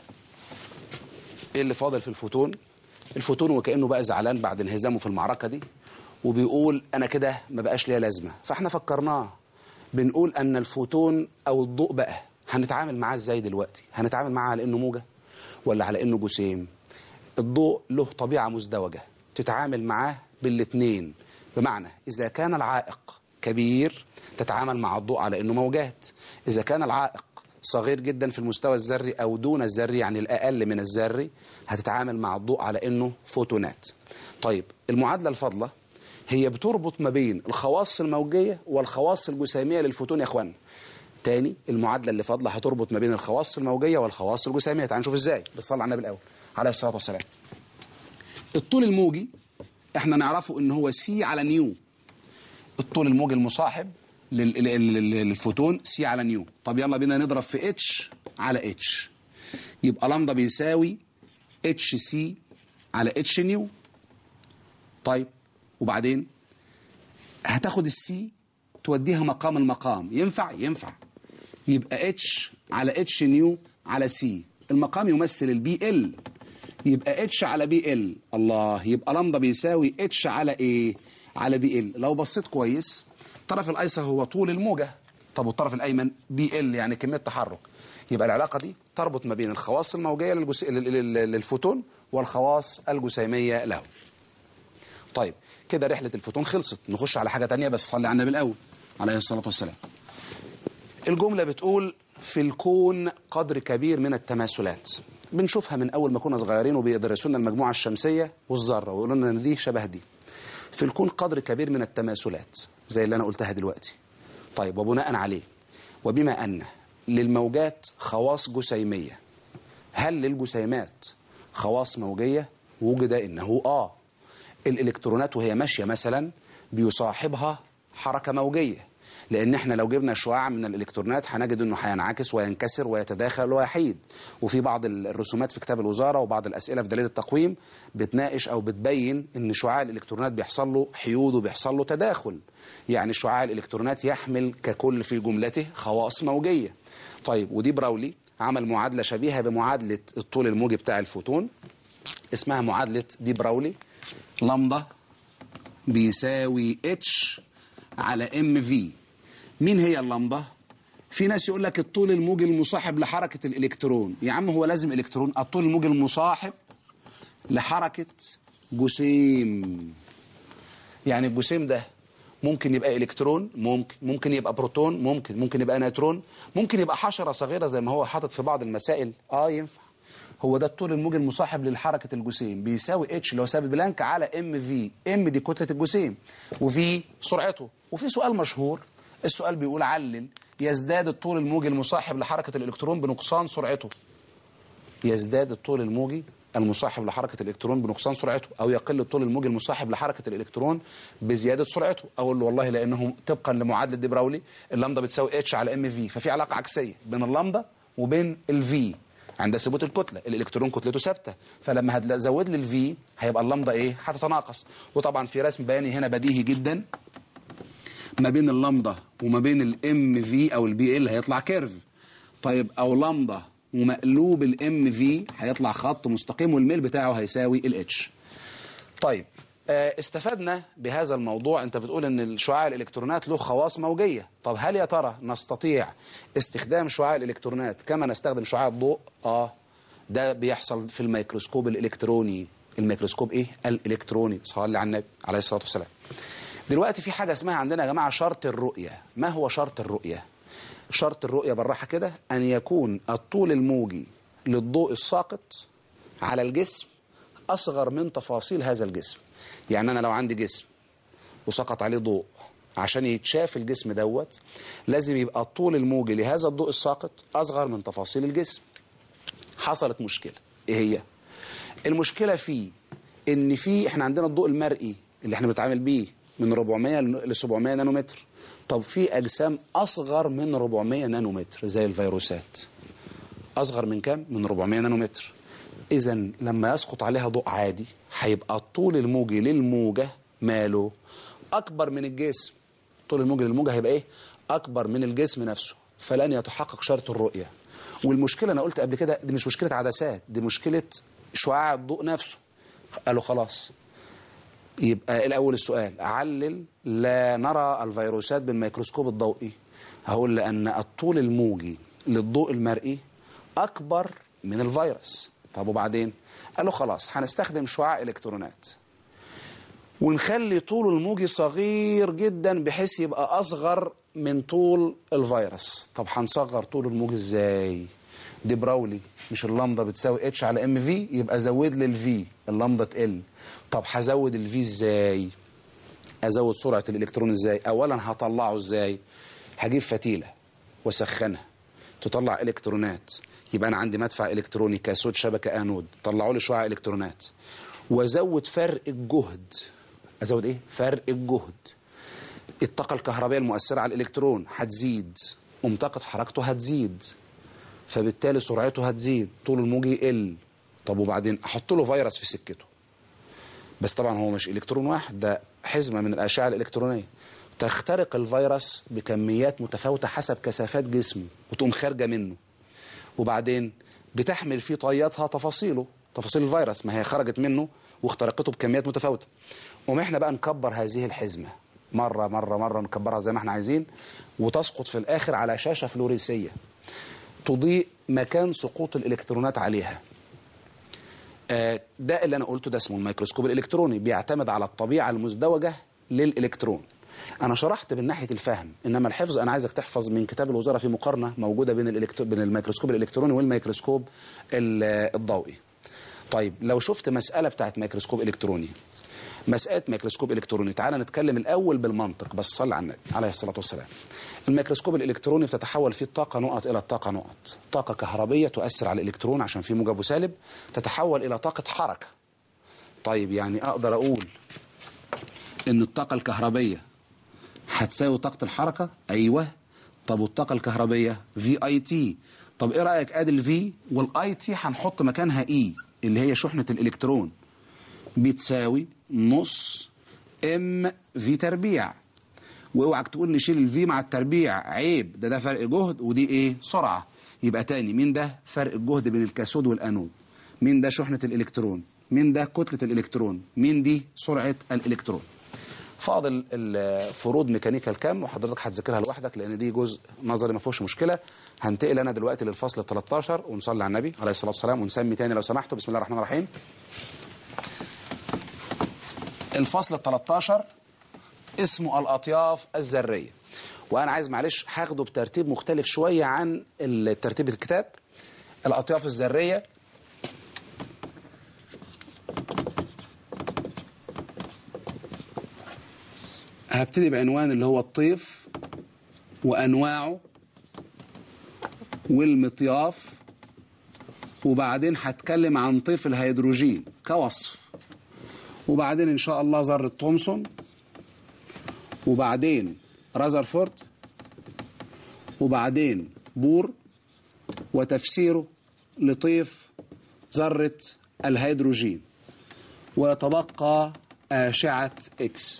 ايه اللي فاضل في الفوتون الفوتون وكأنه بقى زعلان بعد انهزامه في المعركة دي وبيقول انا كده ما بقاش ليا لازمة فاحنا فكرناه بنقول ان الفوتون او الضوء بقى هنتعامل معاه ازاي دلوقتي هنتعامل معاه على انه موجة ولا على انه جسيم الضوء له طبيعة مزدوجة تتعامل معاه بالاثنين بمعنى إذا كان العائق كبير تتعامل مع الضوء على أنه موجات إذا كان العائق صغير جدا في المستوى الذري أو دون الذري يعني الأقل من الذري هتتعامل مع الضوء على أنه فوتونات طيب المعادلة الفاضلة هي بتربط ما بين الخواص الموجية والخواص الجسيمية للفوتون يا أخوان تاني المعادلة اللي فاضلة هتربط ما بين الخواص الموجية والخواص الجسيمية تعال نشوف ازاي بصلي على النبي الأول عليه الصلاة والسلام الطول الموجي احنا نعرفه ان هو سي على نيو الطول الموجي المصاحب لل- لل- لل- للفوتون سي على نيو طب يلا بينا نضرب في اتش على اتش يبقى لامدا بيساوي اتش سي على اتش نيو طيب وبعدين هتاخد السي توديها مقام المقام ينفع ينفع يبقى اتش على اتش نيو على سي المقام يمثل البي ال يبقى اتش على بي ال الله يبقى لامدا بيساوي اتش على ايه على بي ال لو بصيت كويس الطرف الايسر هو طول الموجه طب والطرف الايمن بي ال يعني كميه تحرك يبقى العلاقه دي تربط ما بين الخواص الموجيه للجس... لل- لل- للفوتون والخواص الجسيميه له طيب كده رحله الفوتون خلصت نخش على حاجه تانية بس صلي على النبي الاول عليه الصلاه والسلام الجملة بتقول في الكون قدر كبير من التماثلات بنشوفها من أول ما كنا صغيرين وبيدرسوا لنا المجموعة الشمسية والذرة ويقولوا لنا إن دي شبه دي في الكون قدر كبير من التماثلات زي اللي أنا قلتها دلوقتي طيب وبناء عليه وبما أن للموجات خواص جسيمية هل للجسيمات خواص موجية وجد إنه آه الإلكترونات وهي ماشية مثلا بيصاحبها حركة موجية لأن احنا لو جبنا شعاع من الإلكترونات هنجد إنه هينعكس وينكسر ويتداخل ويحيد وفي بعض الرسومات في كتاب الوزارة وبعض الأسئلة في دليل التقويم بتناقش أو بتبين إن شعاع الإلكترونات بيحصل له حيود وبيحصل له تداخل يعني شعاع الإلكترونات يحمل ككل في جملته خواص موجية طيب ودي براولي عمل معادلة شبيهة بمعادلة الطول الموجي بتاع الفوتون اسمها معادلة دي براولي لامدا بيساوي اتش على ام في مين هي اللمبة؟ في ناس يقول لك الطول الموجي المصاحب لحركة الإلكترون يا عم هو لازم إلكترون الطول الموجي المصاحب لحركة جسيم يعني الجسيم ده ممكن يبقى إلكترون ممكن ممكن يبقى بروتون ممكن ممكن يبقى نيوترون ممكن يبقى حشرة صغيرة زي ما هو حاطط في بعض المسائل اه ينفع هو ده الطول الموجي المصاحب للحركة الجسيم بيساوي اتش اللي هو سالب بلانك على ام في ام دي كتلة الجسيم وفي سرعته وفي سؤال مشهور السؤال بيقول علل يزداد الطول الموجي المصاحب لحركة الإلكترون بنقصان سرعته يزداد الطول الموجي المصاحب لحركة الإلكترون بنقصان سرعته أو يقل الطول الموجي المصاحب لحركة الإلكترون بزيادة سرعته أقول له والله لأنه طبقا لمعادلة دي براولي اللامدا بتساوي اتش على ام في ففي علاقة عكسية بين اللامدا وبين الفي عند ثبوت الكتلة الإلكترون كتلته ثابتة فلما هتزود لي الفي هيبقى اللامدا إيه هتتناقص وطبعا في رسم بياني هنا بديهي جدا ما بين اللامدا وما بين الام في او البي ال هيطلع كيرف طيب او لامدا ومقلوب الام في هيطلع خط مستقيم والميل بتاعه هيساوي الاتش طيب آه، استفدنا بهذا الموضوع انت بتقول ان شعاع الالكترونات له خواص موجيه طب هل يا ترى نستطيع استخدام شعاع الالكترونات كما نستخدم شعاع الضوء اه ده بيحصل في الميكروسكوب الالكتروني الميكروسكوب ايه الالكتروني صلى على النبي عليه الصلاه والسلام دلوقتي في حاجة اسمها عندنا يا جماعة شرط الرؤية ما هو شرط الرؤية شرط الرؤية بالراحة كده أن يكون الطول الموجي للضوء الساقط على الجسم أصغر من تفاصيل هذا الجسم يعني أنا لو عندي جسم وسقط عليه ضوء عشان يتشاف الجسم دوت لازم يبقى الطول الموجي لهذا الضوء الساقط أصغر من تفاصيل الجسم حصلت مشكلة إيه هي المشكلة في إن في إحنا عندنا الضوء المرئي اللي إحنا بنتعامل بيه من 400 ل 700 نانومتر طب في أجسام أصغر من 400 نانومتر زي الفيروسات أصغر من كام؟ من 400 نانومتر إذا لما يسقط عليها ضوء عادي هيبقى الطول الموجي للموجة ماله اكبر من الجسم طول الموجي للموجة هيبقى ايه اكبر من الجسم نفسه فلن يتحقق شرط الرؤية والمشكلة انا قلت قبل كده دي مش مشكلة عدسات دي مشكلة شعاع الضوء نفسه قالوا خلاص يبقى الأول السؤال علل لا نرى الفيروسات بالميكروسكوب الضوئي هقول لأن الطول الموجي للضوء المرئي أكبر من الفيروس طب وبعدين قالوا خلاص هنستخدم شعاع إلكترونات ونخلي طول الموجي صغير جدا بحيث يبقى أصغر من طول الفيروس طب هنصغر طول الموجي ازاي دي براولي مش اللمضة بتساوي اتش على ام في يبقى زود لي الفي اللمضة تقل طب هزود الفي ازاي ازود سرعة الالكترون ازاي اولا هطلعه ازاي هجيب فتيلة واسخنها تطلع الكترونات يبقى انا عندي مدفع الكتروني كاسود شبكة انود طلعوا لي شعاع الكترونات وازود فرق الجهد ازود ايه فرق الجهد الطاقة الكهربائية المؤثرة على الالكترون هتزيد ومطاقة حركته هتزيد فبالتالي سرعته هتزيد طول الموجي يقل طب وبعدين احط له فيروس في سكته بس طبعا هو مش الكترون واحد ده حزمه من الاشعه الالكترونيه تخترق الفيروس بكميات متفاوته حسب كثافات جسمه وتقوم خارجه منه وبعدين بتحمل في طياتها تفاصيله تفاصيل الفيروس ما هي خرجت منه واخترقته بكميات متفاوته قوم احنا بقى نكبر هذه الحزمه مره مره مره نكبرها زي ما احنا عايزين وتسقط في الاخر على شاشه فلوريسيه تضيء مكان سقوط الالكترونات عليها آه، ده اللي انا قلته ده اسمه الميكروسكوب الالكتروني بيعتمد على الطبيعه المزدوجه للالكترون انا شرحت من ناحيه الفهم انما الحفظ انا عايزك تحفظ من كتاب الوزاره في مقارنه موجوده بين الإلكترو... بين الميكروسكوب الالكتروني والميكروسكوب ال- الضوئي طيب لو شفت مساله بتاعت ميكروسكوب الكتروني مسألة ميكروسكوب إلكتروني تعال نتكلم الأول بالمنطق بس صلى على النبي عليه الصلاة والسلام الميكروسكوب الإلكتروني بتتحول فيه الطاقة نقط إلى الطاقة نقط طاقة كهربية تؤثر على الإلكترون عشان فيه موجب وسالب تتحول إلى طاقة حركة طيب يعني أقدر أقول إن الطاقة الكهربية هتساوي طاقة الحركة أيوه طب والطاقة الكهربية في اي تي طب ايه رأيك ادي الفي والاي تي هنحط مكانها اي اللي هي شحنة الالكترون بتساوي نص ام في تربيع واوعك تقول نشيل الفي مع التربيع عيب ده ده فرق جهد ودي ايه سرعة يبقى تاني مين ده فرق الجهد بين الكاثود والانود مين ده شحنة الالكترون مين ده كتلة الالكترون مين دي سرعة الالكترون فاضل الفروض ميكانيكا الكم وحضرتك هتذاكرها لوحدك لان دي جزء نظري ما فيهوش مشكله هنتقل انا دلوقتي للفصل ال 13 ونصلي على النبي عليه الصلاه والسلام ونسمي تاني لو سمحتوا بسم الله الرحمن الرحيم الفصل ال 13 اسمه الاطياف الذريه وانا عايز معلش هاخده بترتيب مختلف شويه عن ترتيب الكتاب الاطياف الذريه هبتدي بعنوان اللي هو الطيف وانواعه والمطياف وبعدين هتكلم عن طيف الهيدروجين كوصف وبعدين ان شاء الله ذره تومسون وبعدين رازرفورد وبعدين بور وتفسيره لطيف ذره الهيدروجين ويتبقى اشعه اكس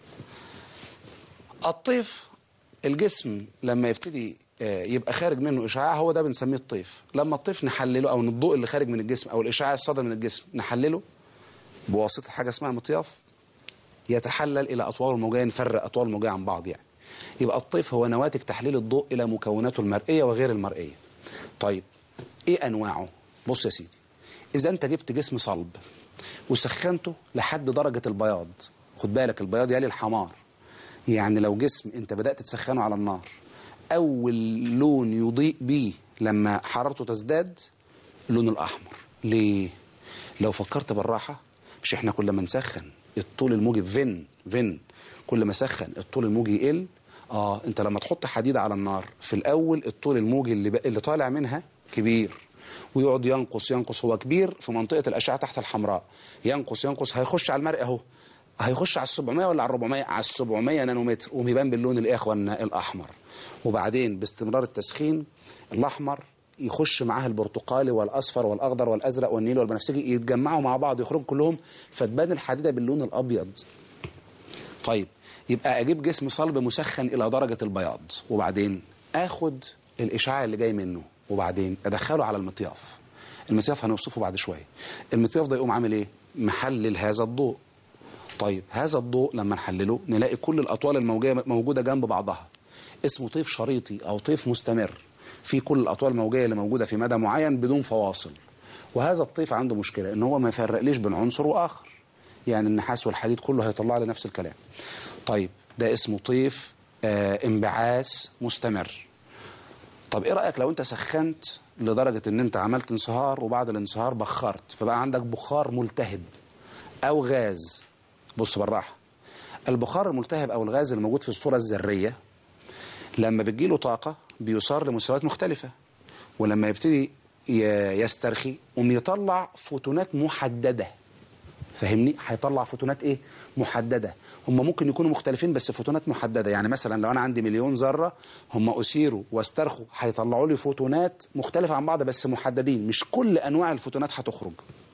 الطيف الجسم لما يبتدي يبقى خارج منه اشعاع هو ده بنسميه الطيف لما الطيف نحلله او الضوء اللي خارج من الجسم او الاشعاع الصادر من الجسم نحلله بواسطه حاجه اسمها مطياف يتحلل الى اطوال موجيه نفرق اطوال موجيه عن بعض يعني يبقى الطيف هو نواتج تحليل الضوء الى مكوناته المرئيه وغير المرئيه طيب ايه انواعه بص يا سيدي اذا انت جبت جسم صلب وسخنته لحد درجه البياض خد بالك البياض يلي الحمار يعني لو جسم انت بدأت تسخنه على النار اول لون يضيء بيه لما حرارته تزداد اللون الاحمر ليه لو فكرت بالراحة مش احنا كل ما نسخن الطول الموجي فين فين كل ما سخن الطول الموجي يقل اه انت لما تحط حديد على النار في الاول الطول الموجي اللي, اللي طالع منها كبير ويقعد ينقص ينقص هو كبير في منطقة الأشعة تحت الحمراء ينقص ينقص هيخش على المرء اهو هيخش على ال 700 ولا على ال 400 على ال 700 نانومتر وبيبان باللون الايه يا اخوانا الاحمر وبعدين باستمرار التسخين الاحمر يخش معاه البرتقالي والاصفر والاخضر والازرق والنيل والبنفسجي يتجمعوا مع بعض يخرجوا كلهم فتبان الحديده باللون الابيض طيب يبقى اجيب جسم صلب مسخن الى درجه البياض وبعدين اخد الاشعاع اللي جاي منه وبعدين ادخله على المطياف المطياف هنوصفه بعد شويه المطياف ده يقوم عامل ايه محلل هذا الضوء طيب هذا الضوء لما نحلله نلاقي كل الاطوال الموجيه موجوده جنب بعضها اسمه طيف شريطي او طيف مستمر في كل الاطوال الموجيه اللي موجوده في مدى معين بدون فواصل وهذا الطيف عنده مشكله ان هو ما يفرقليش بين عنصر واخر يعني النحاس والحديد كله هيطلع لي نفس الكلام طيب ده اسمه طيف آه انبعاث مستمر طب ايه رايك لو انت سخنت لدرجه ان انت عملت انصهار وبعد الانصهار بخرت فبقى عندك بخار ملتهب او غاز بص بالراحه البخار الملتهب او الغاز الموجود في الصوره الذريه لما بتجيله طاقه بيصار لمستويات مختلفه ولما يبتدي يسترخي قوم يطلع فوتونات محدده فاهمني هيطلع فوتونات ايه محدده هم ممكن يكونوا مختلفين بس فوتونات محدده يعني مثلا لو انا عندي مليون ذره هم اثيروا واسترخوا هيطلعوا لي فوتونات مختلفه عن بعض بس محددين مش كل انواع الفوتونات هتخرج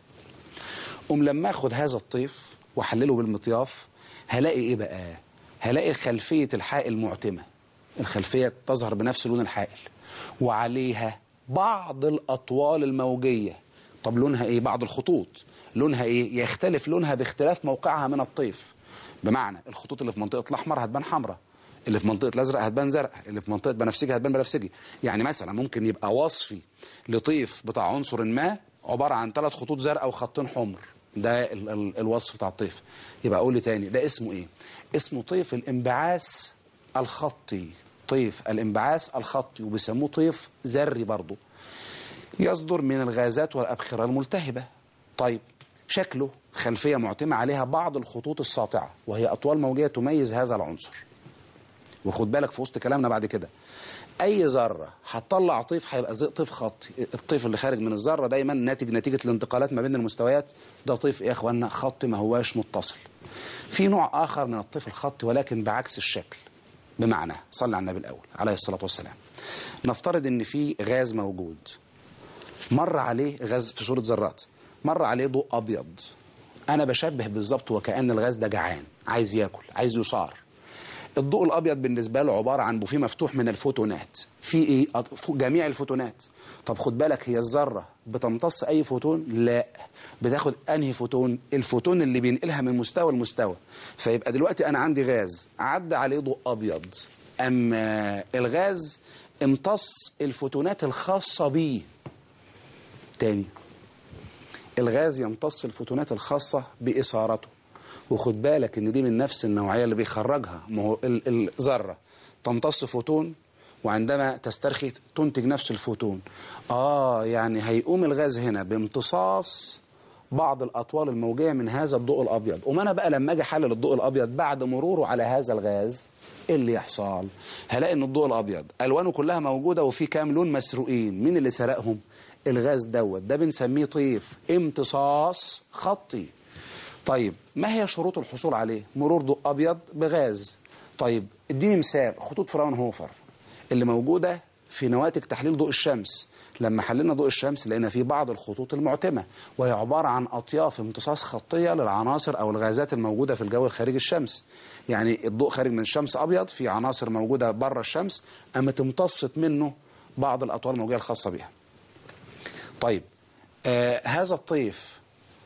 قوم لما اخد هذا الطيف واحلله بالمطياف هلاقي ايه بقى هلاقي خلفيه الحائل معتمه الخلفيه تظهر بنفس لون الحائل وعليها بعض الاطوال الموجيه طب لونها ايه بعض الخطوط لونها ايه يختلف لونها باختلاف موقعها من الطيف بمعنى الخطوط اللي في منطقه الاحمر هتبان حمراء اللي في منطقه الازرق هتبان زرق اللي في منطقه بنفسجي هتبان بنفسجي يعني مثلا ممكن يبقى وصفي لطيف بتاع عنصر ما عباره عن ثلاث خطوط زرقاء وخطين حمر ده ال ال الوصف بتاع الطيف يبقى اقول لي تاني ده اسمه ايه اسمه طيف الانبعاث الخطي طيف الانبعاث الخطي وبيسموه طيف ذري برضه يصدر من الغازات والابخره الملتهبه طيب شكله خلفيه معتمه عليها بعض الخطوط الساطعه وهي اطوال موجيه تميز هذا العنصر وخد بالك في وسط كلامنا بعد كده اي ذره هتطلع طيف هيبقى زي طيف خطي الطيف اللي خارج من الذره دايما ناتج نتيجه الانتقالات ما بين المستويات ده طيف ايه يا اخوانا خطي ما هواش متصل في نوع اخر من الطيف الخطي ولكن بعكس الشكل بمعنى صلى على النبي الاول عليه الصلاه والسلام نفترض ان في غاز موجود مر عليه غاز في صوره ذرات مر عليه ضوء ابيض انا بشبه بالظبط وكان الغاز ده جعان عايز ياكل عايز يصار الضوء الابيض بالنسبه له عباره عن بوفيه مفتوح من الفوتونات في ايه جميع الفوتونات طب خد بالك هي الذره بتمتص اي فوتون لا بتاخد انهي فوتون الفوتون اللي بينقلها من مستوى لمستوى فيبقى دلوقتي انا عندي غاز عدى عليه ضوء ابيض اما الغاز امتص الفوتونات الخاصه بيه تاني الغاز يمتص الفوتونات الخاصه باثارته وخد بالك ان دي من نفس النوعيه اللي بيخرجها ما هو الذره تمتص فوتون وعندما تسترخي تنتج نفس الفوتون اه يعني هيقوم الغاز هنا بامتصاص بعض الاطوال الموجيه من هذا الضوء الابيض وما انا بقى لما اجي احلل الضوء الابيض بعد مروره على هذا الغاز ايه اللي يحصل هلاقي ان الضوء الابيض الوانه كلها موجوده وفي كام لون مسروقين مين اللي سرقهم الغاز دوت ده بنسميه طيف امتصاص خطي طيب ما هي شروط الحصول عليه مرور ضوء ابيض بغاز طيب اديني مثال خطوط فراونهوفر اللي موجوده في نواتج تحليل ضوء الشمس لما حللنا ضوء الشمس لقينا في بعض الخطوط المعتمه وهي عباره عن اطياف امتصاص خطيه للعناصر او الغازات الموجوده في الجو الخارجي الشمس يعني الضوء خارج من الشمس ابيض في عناصر موجوده بره الشمس قامت امتصت منه بعض الاطوال الموجيه الخاصه بها طيب آه هذا الطيف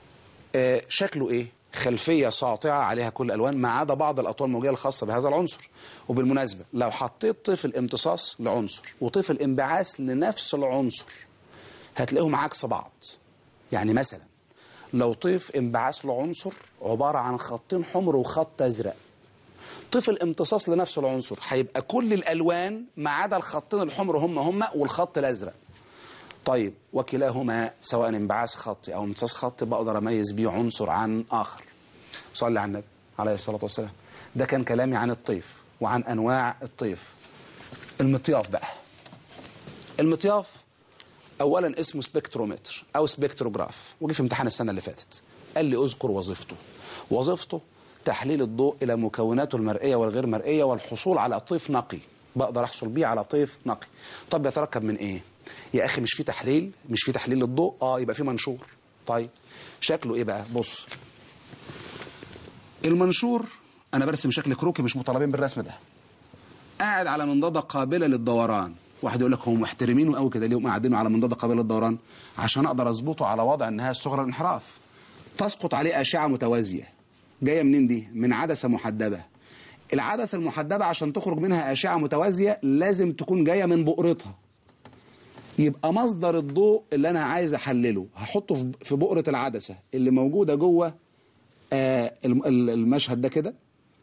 آه شكله ايه خلفيه ساطعه عليها كل الالوان ما عدا بعض الاطوال الموجيه الخاصه بهذا العنصر وبالمناسبه لو حطيت طيف الامتصاص لعنصر وطيف الانبعاث لنفس العنصر هتلاقيهم عكس بعض يعني مثلا لو طيف انبعاث لعنصر عباره عن خطين حمر وخط ازرق طيف الامتصاص لنفس العنصر هيبقى كل الالوان ما عدا الخطين الحمر هم هم والخط الازرق طيب وكلاهما سواء انبعاث خطي او امتصاص خطي بقدر اميز بيه عنصر عن اخر صلي على النبي عليه الصلاه والسلام ده كان كلامي عن الطيف وعن انواع الطيف المطياف بقى المطياف اولا اسمه سبكترومتر او سبكتروجراف وجه في امتحان السنه اللي فاتت قال لي اذكر وظيفته وظيفته تحليل الضوء الى مكوناته المرئيه والغير مرئيه والحصول على طيف نقي بقدر احصل بيه على طيف نقي طب يتركب من ايه يا اخي مش في تحليل مش في تحليل للضوء اه يبقى في منشور طيب شكله ايه بقى بص المنشور انا برسم شكل كروكي مش مطالبين بالرسم ده قاعد على منضده قابله للدوران واحد يقول لك هم محترمينه قوي كده ليه هم قاعدينه على منضده قابله للدوران عشان اقدر اظبطه على وضع النهايه الصغرى الانحراف تسقط عليه اشعه متوازيه جايه منين دي من عدسه محدبه العدسه المحدبه عشان تخرج منها اشعه متوازيه لازم تكون جايه من بؤرتها يبقى مصدر الضوء اللي انا عايز احلله هحطه في- في بؤره العدسه اللي موجوده جوه آه، الم- ال- المشهد ده كده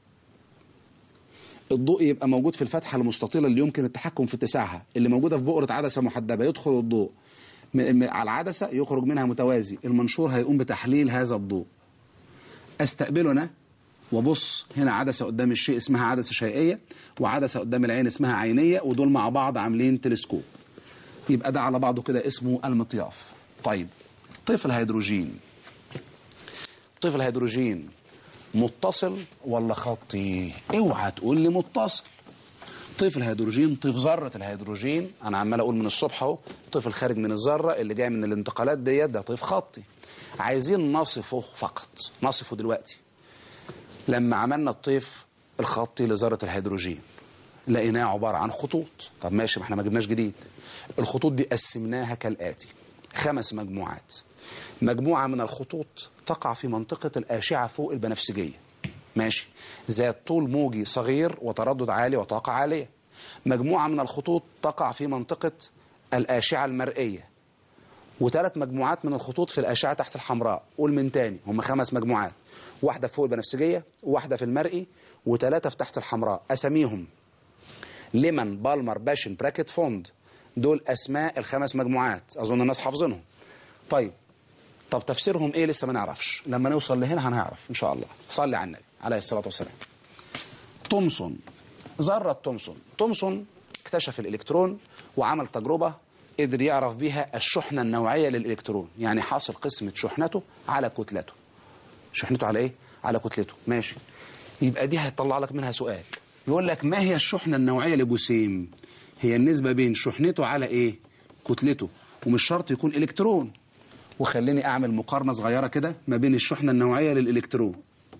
الضوء يبقى موجود في الفتحه المستطيله اللي يمكن التحكم في اتساعها اللي موجوده في بؤره عدسه محدبه يدخل الضوء م- م- على العدسه يخرج منها متوازي المنشور هيقوم بتحليل هذا الضوء استقبله انا وبص هنا عدسه قدام الشيء اسمها عدسه شيئيه وعدسه قدام العين اسمها عينيه ودول مع بعض عاملين تلسكوب يبقى ده على بعضه كده اسمه المطياف طيب طيف الهيدروجين طيف الهيدروجين متصل ولا خطي اوعى تقول لي متصل طيف الهيدروجين طيف ذره الهيدروجين انا عمال اقول من الصبح اهو طيف الخارج من الذره اللي جاي من الانتقالات ديت ده طيف خطي عايزين نصفه فقط نصفه دلوقتي لما عملنا الطيف الخطي لذره الهيدروجين لقيناه عباره عن خطوط طب ماشي ما احنا ما جبناش جديد الخطوط دي قسمناها كالاتي خمس مجموعات مجموعه من الخطوط تقع في منطقه الاشعه فوق البنفسجيه ماشي ذات طول موجي صغير وتردد عالي وطاقه عاليه مجموعه من الخطوط تقع في منطقه الاشعه المرئيه وثلاث مجموعات من الخطوط في الاشعه تحت الحمراء قول من تاني هم خمس مجموعات واحده فوق البنفسجيه واحده في المرئي وثلاثه في تحت الحمراء اساميهم ليمان بالمر باشن براكت فوند دول اسماء الخمس مجموعات اظن الناس حافظينهم طيب طب تفسيرهم ايه لسه ما نعرفش لما نوصل لهنا هنعرف ان شاء الله صلي على النبي عليه الصلاه والسلام تومسون ذره تومسون تومسون اكتشف الالكترون وعمل تجربه قدر يعرف بيها الشحنه النوعيه للالكترون يعني حاصل قسمه شحنته على كتلته شحنته على ايه على كتلته ماشي يبقى دي هيطلع لك منها سؤال يقول لك ما هي الشحنه النوعيه لجسيم هي النسبه بين شحنته على ايه كتلته ومش شرط يكون الكترون وخليني اعمل مقارنه صغيره كده ما بين الشحنه النوعيه للالكترون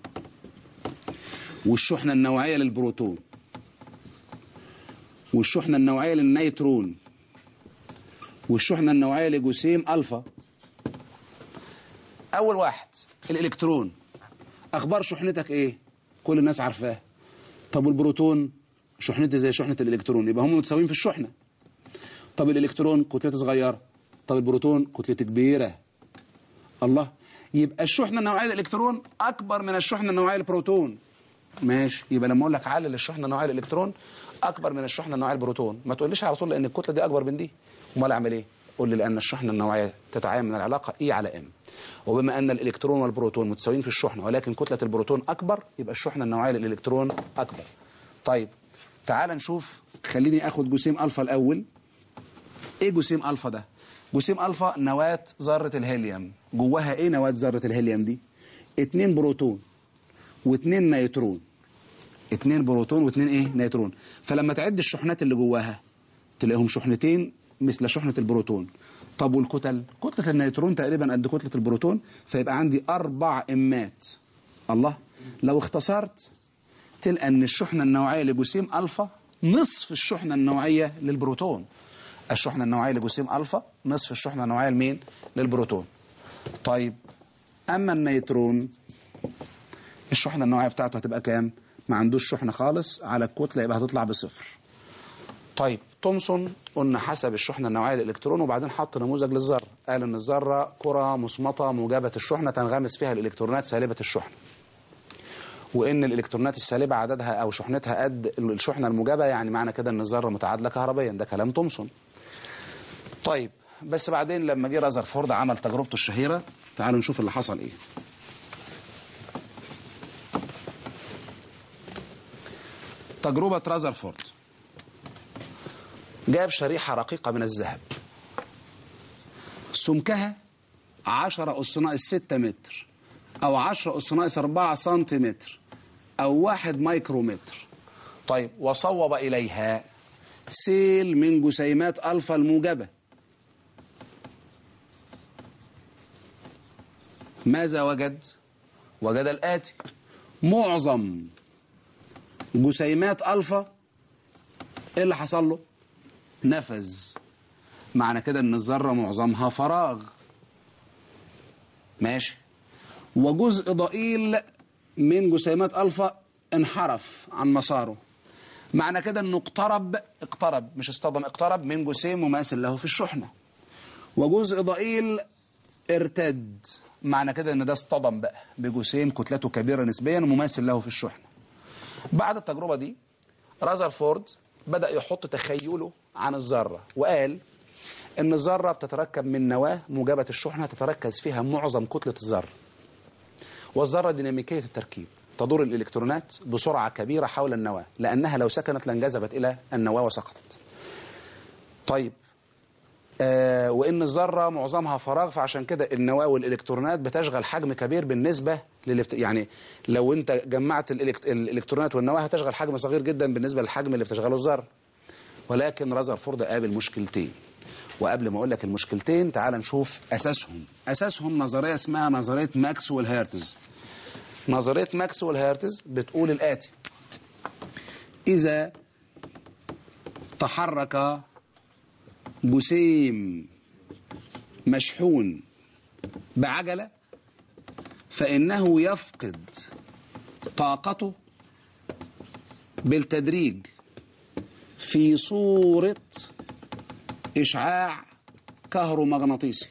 والشحنه النوعيه للبروتون والشحنه النوعيه للنيترون والشحنه النوعيه لجسيم الفا اول واحد الالكترون اخبار شحنتك ايه كل الناس عارفاه طب والبروتون شحنته زي شحنه الالكترون يبقى هم متساويين في الشحنه طب الالكترون كتلته صغيره طب البروتون كتلته كبيره الله يبقى الشحنه النوعيه للالكترون اكبر من الشحنه النوعيه للبروتون ماشي يبقى لما اقول لك علل الشحنه النوعيه للالكترون اكبر من الشحنه النوعيه للبروتون ما تقوليش على طول لان الكتله دي اكبر من دي امال اعمل ايه قول لي لان الشحنه النوعيه تتعامل من العلاقه اي على ام وبما ان الالكترون والبروتون متساويين في الشحنه ولكن كتله البروتون اكبر يبقى الشحنه النوعيه للالكترون اكبر طيب تعال نشوف خليني اخد جسيم الفا الاول ايه جسيم الفا ده جسيم الفا نواه ذره الهيليوم جواها ايه نواه ذره الهيليوم دي اتنين بروتون واتنين نيترون اتنين بروتون واتنين ايه نيترون فلما تعد الشحنات اللي جواها تلاقيهم شحنتين مثل شحنة البروتون طب والكتل كتلة النيترون تقريبا قد كتلة البروتون فيبقى عندي أربع إمات الله لو اختصرت تلقى أن الشحنة النوعية لجسيم ألفا نصف الشحنة النوعية للبروتون الشحنة النوعية لجسيم ألفا نصف الشحنة النوعية لمين؟ للبروتون طيب أما النيترون الشحنة النوعية بتاعته هتبقى كام؟ ما عندوش شحنة خالص على الكتلة يبقى هتطلع بصفر طيب تومسون قلنا حسب الشحنة النوعية للإلكترون وبعدين حط نموذج للذرة قال إن الذرة كرة مصمتة موجبة الشحنة تنغمس فيها الإلكترونات سالبة الشحنة وإن الإلكترونات السالبة عددها أو شحنتها قد الشحنة الموجبة يعني معنى كده إن الذرة متعادلة كهربيا ده كلام تومسون طيب بس بعدين لما جه رازرفورد عمل تجربته الشهيرة تعالوا نشوف اللي حصل إيه تجربة رازرفورد جاب شريحة رقيقة من الذهب سمكها 10 أس ناقص 6 متر أو 10 أس ناقص 4 سنتيمتر أو 1 مايكرومتر طيب وصوب إليها سيل من جسيمات ألفا الموجبة ماذا وجد؟ وجد الآتي معظم جسيمات الفا ايه اللي حصل له نفذ معنى كده ان الذره معظمها فراغ ماشي وجزء ضئيل من جسيمات الفا انحرف عن مساره معنى كده انه اقترب اقترب مش اصطدم اقترب من جسيم مماثل له في الشحنه وجزء ضئيل ارتد معنى كده ان ده اصطدم بقى بجسيم كتلته كبيره نسبيا مماثل له في الشحنه بعد التجربه دي رازرفورد بدا يحط تخيله عن الذره وقال ان الذره بتتركب من نواه موجبه الشحنه تتركز فيها معظم كتله الذره والذره ديناميكيه التركيب تدور الالكترونات بسرعه كبيره حول النواه لانها لو سكنت لانجذبت الى النواه وسقطت طيب آه وان الذره معظمها فراغ فعشان كده النواه والالكترونات بتشغل حجم كبير بالنسبه للفت... يعني لو انت جمعت الإلكت... الالكترونات والنواه هتشغل حجم صغير جدا بالنسبه للحجم اللي بتشغله الذره ولكن رازرفورد قابل مشكلتين وقبل ما اقول لك المشكلتين تعال نشوف اساسهم اساسهم نظريه اسمها نظريه ماكسويل هيرتز نظريه ماكسويل هيرتز بتقول الاتي اذا تحرك جسيم مشحون بعجله فانه يفقد طاقته بالتدريج في صوره إشعاع كهرومغناطيسي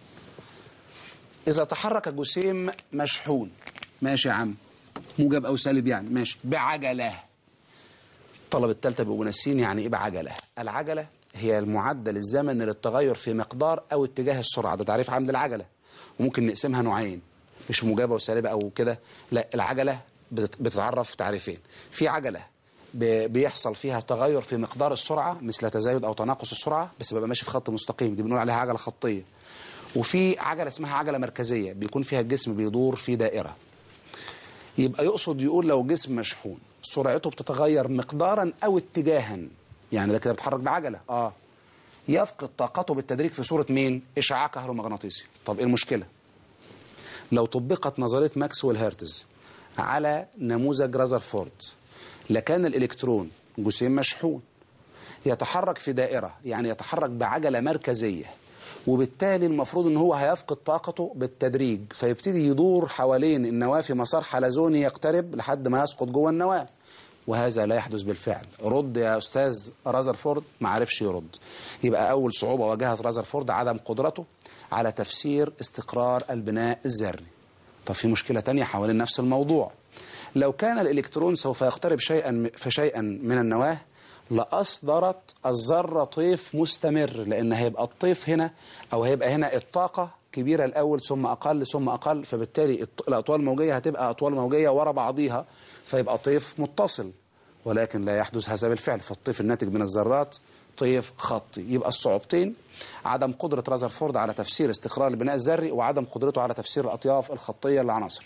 إذا تحرك جسيم مشحون ماشي يا عم موجب أو سالب يعني ماشي بعجلة الطلبة الثالثة بيبقوا ناسين يعني إيه بعجلة العجلة هي المعدل الزمني للتغير في مقدار أو اتجاه السرعة ده تعريف عام للعجلة وممكن نقسمها نوعين مش موجبة وسالبة أو كده لا العجلة بتتعرف تعريفين في عجلة بيحصل فيها تغير في مقدار السرعة مثل تزايد أو تناقص السرعة بس بيبقى ماشي في خط مستقيم دي بنقول عليها عجلة خطية وفي عجلة اسمها عجلة مركزية بيكون فيها الجسم بيدور في دائرة يبقى يقصد يقول لو جسم مشحون سرعته بتتغير مقدارا أو اتجاها يعني ده كده بيتحرك بعجلة اه يفقد طاقته بالتدريج في صورة مين؟ إشعاع كهرومغناطيسي طب إيه المشكلة؟ لو طبقت نظرية ماكسويل هيرتز على نموذج رازرفورد لكان الإلكترون جسيم مشحون يتحرك في دائرة يعني يتحرك بعجلة مركزية وبالتالي المفروض ان هو هيفقد طاقته بالتدريج فيبتدي يدور حوالين النواة في مسار حلزوني يقترب لحد ما يسقط جوه النواة وهذا لا يحدث بالفعل رد يا أستاذ رازرفورد ما عرفش يرد يبقى أول صعوبة واجهت رازرفورد عدم قدرته على تفسير استقرار البناء الذري طب في مشكلة تانية حوالين نفس الموضوع لو كان الإلكترون سوف يقترب شيئا فشيئا من النواة لأصدرت الذرة طيف مستمر لأن هيبقى الطيف هنا أو هيبقى هنا الطاقة كبيرة الأول ثم أقل ثم أقل فبالتالي الأطوال الموجية هتبقى أطوال موجية ورا بعضيها فيبقى طيف متصل ولكن لا يحدث هذا بالفعل فالطيف الناتج من الذرات طيف خطي يبقى الصعوبتين عدم قدرة رازرفورد على تفسير استقرار البناء الذري وعدم قدرته على تفسير الأطياف الخطية للعناصر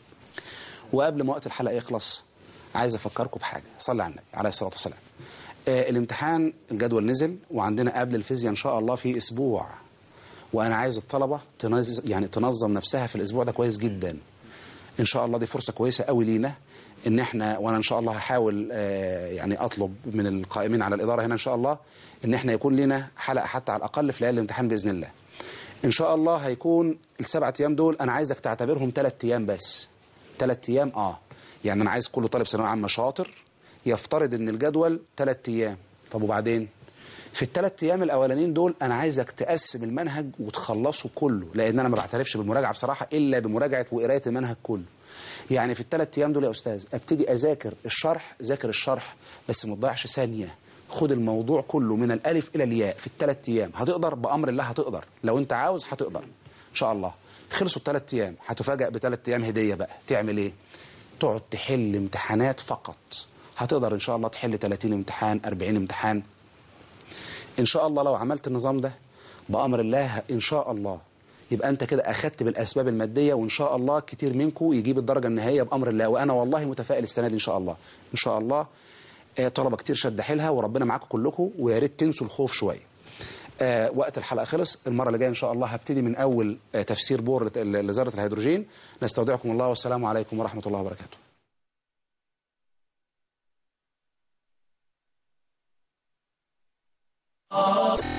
وقبل ما وقت الحلقة يخلص عايز أفكركم بحاجة صلي على النبي عليه الصلاة والسلام آه الامتحان الجدول نزل وعندنا قبل الفيزياء إن شاء الله في أسبوع وأنا عايز الطلبة تنظم يعني تنظم نفسها في الأسبوع ده كويس جدا إن شاء الله دي فرصة كويسة قوي لينا إن إحنا وأنا إن شاء الله هحاول آه يعني أطلب من القائمين على الإدارة هنا إن شاء الله إن إحنا يكون لنا حلقة حتى على الأقل في ليالي الامتحان بإذن الله إن شاء الله هيكون السبعة أيام دول أنا عايزك تعتبرهم ثلاث أيام بس ثلاث أيام آه يعني أنا عايز كل طالب ثانوية عامة شاطر يفترض ان الجدول ثلاث ايام طب وبعدين في الثلاث ايام الاولانيين دول انا عايزك تقسم المنهج وتخلصه كله لان انا ما بعترفش بالمراجعه بصراحه الا بمراجعه وقرايه المنهج كله يعني في الثلاث ايام دول يا استاذ ابتدي اذاكر الشرح ذاكر الشرح بس ما تضيعش ثانيه خد الموضوع كله من الالف الى الياء في الثلاث ايام هتقدر بامر الله هتقدر لو انت عاوز هتقدر ان شاء الله خلصوا الثلاث ايام هتفاجئ بثلاث ايام هديه بقى تعمل ايه تقعد تحل امتحانات فقط هتقدر ان شاء الله تحل 30 امتحان 40 امتحان ان شاء الله لو عملت النظام ده بامر الله ان شاء الله يبقى انت كده اخدت بالاسباب الماديه وان شاء الله كتير منكم يجيب الدرجه النهائيه بامر الله وانا والله متفائل السنه دي ان شاء الله ان شاء الله طلبه كتير شد حيلها وربنا معاكم كلكم ويا ريت تنسوا الخوف شويه آه وقت الحلقه خلص المره اللي جايه ان شاء الله هبتدي من اول آه تفسير بور لذره الهيدروجين نستودعكم الله والسلام عليكم ورحمه الله وبركاته
الله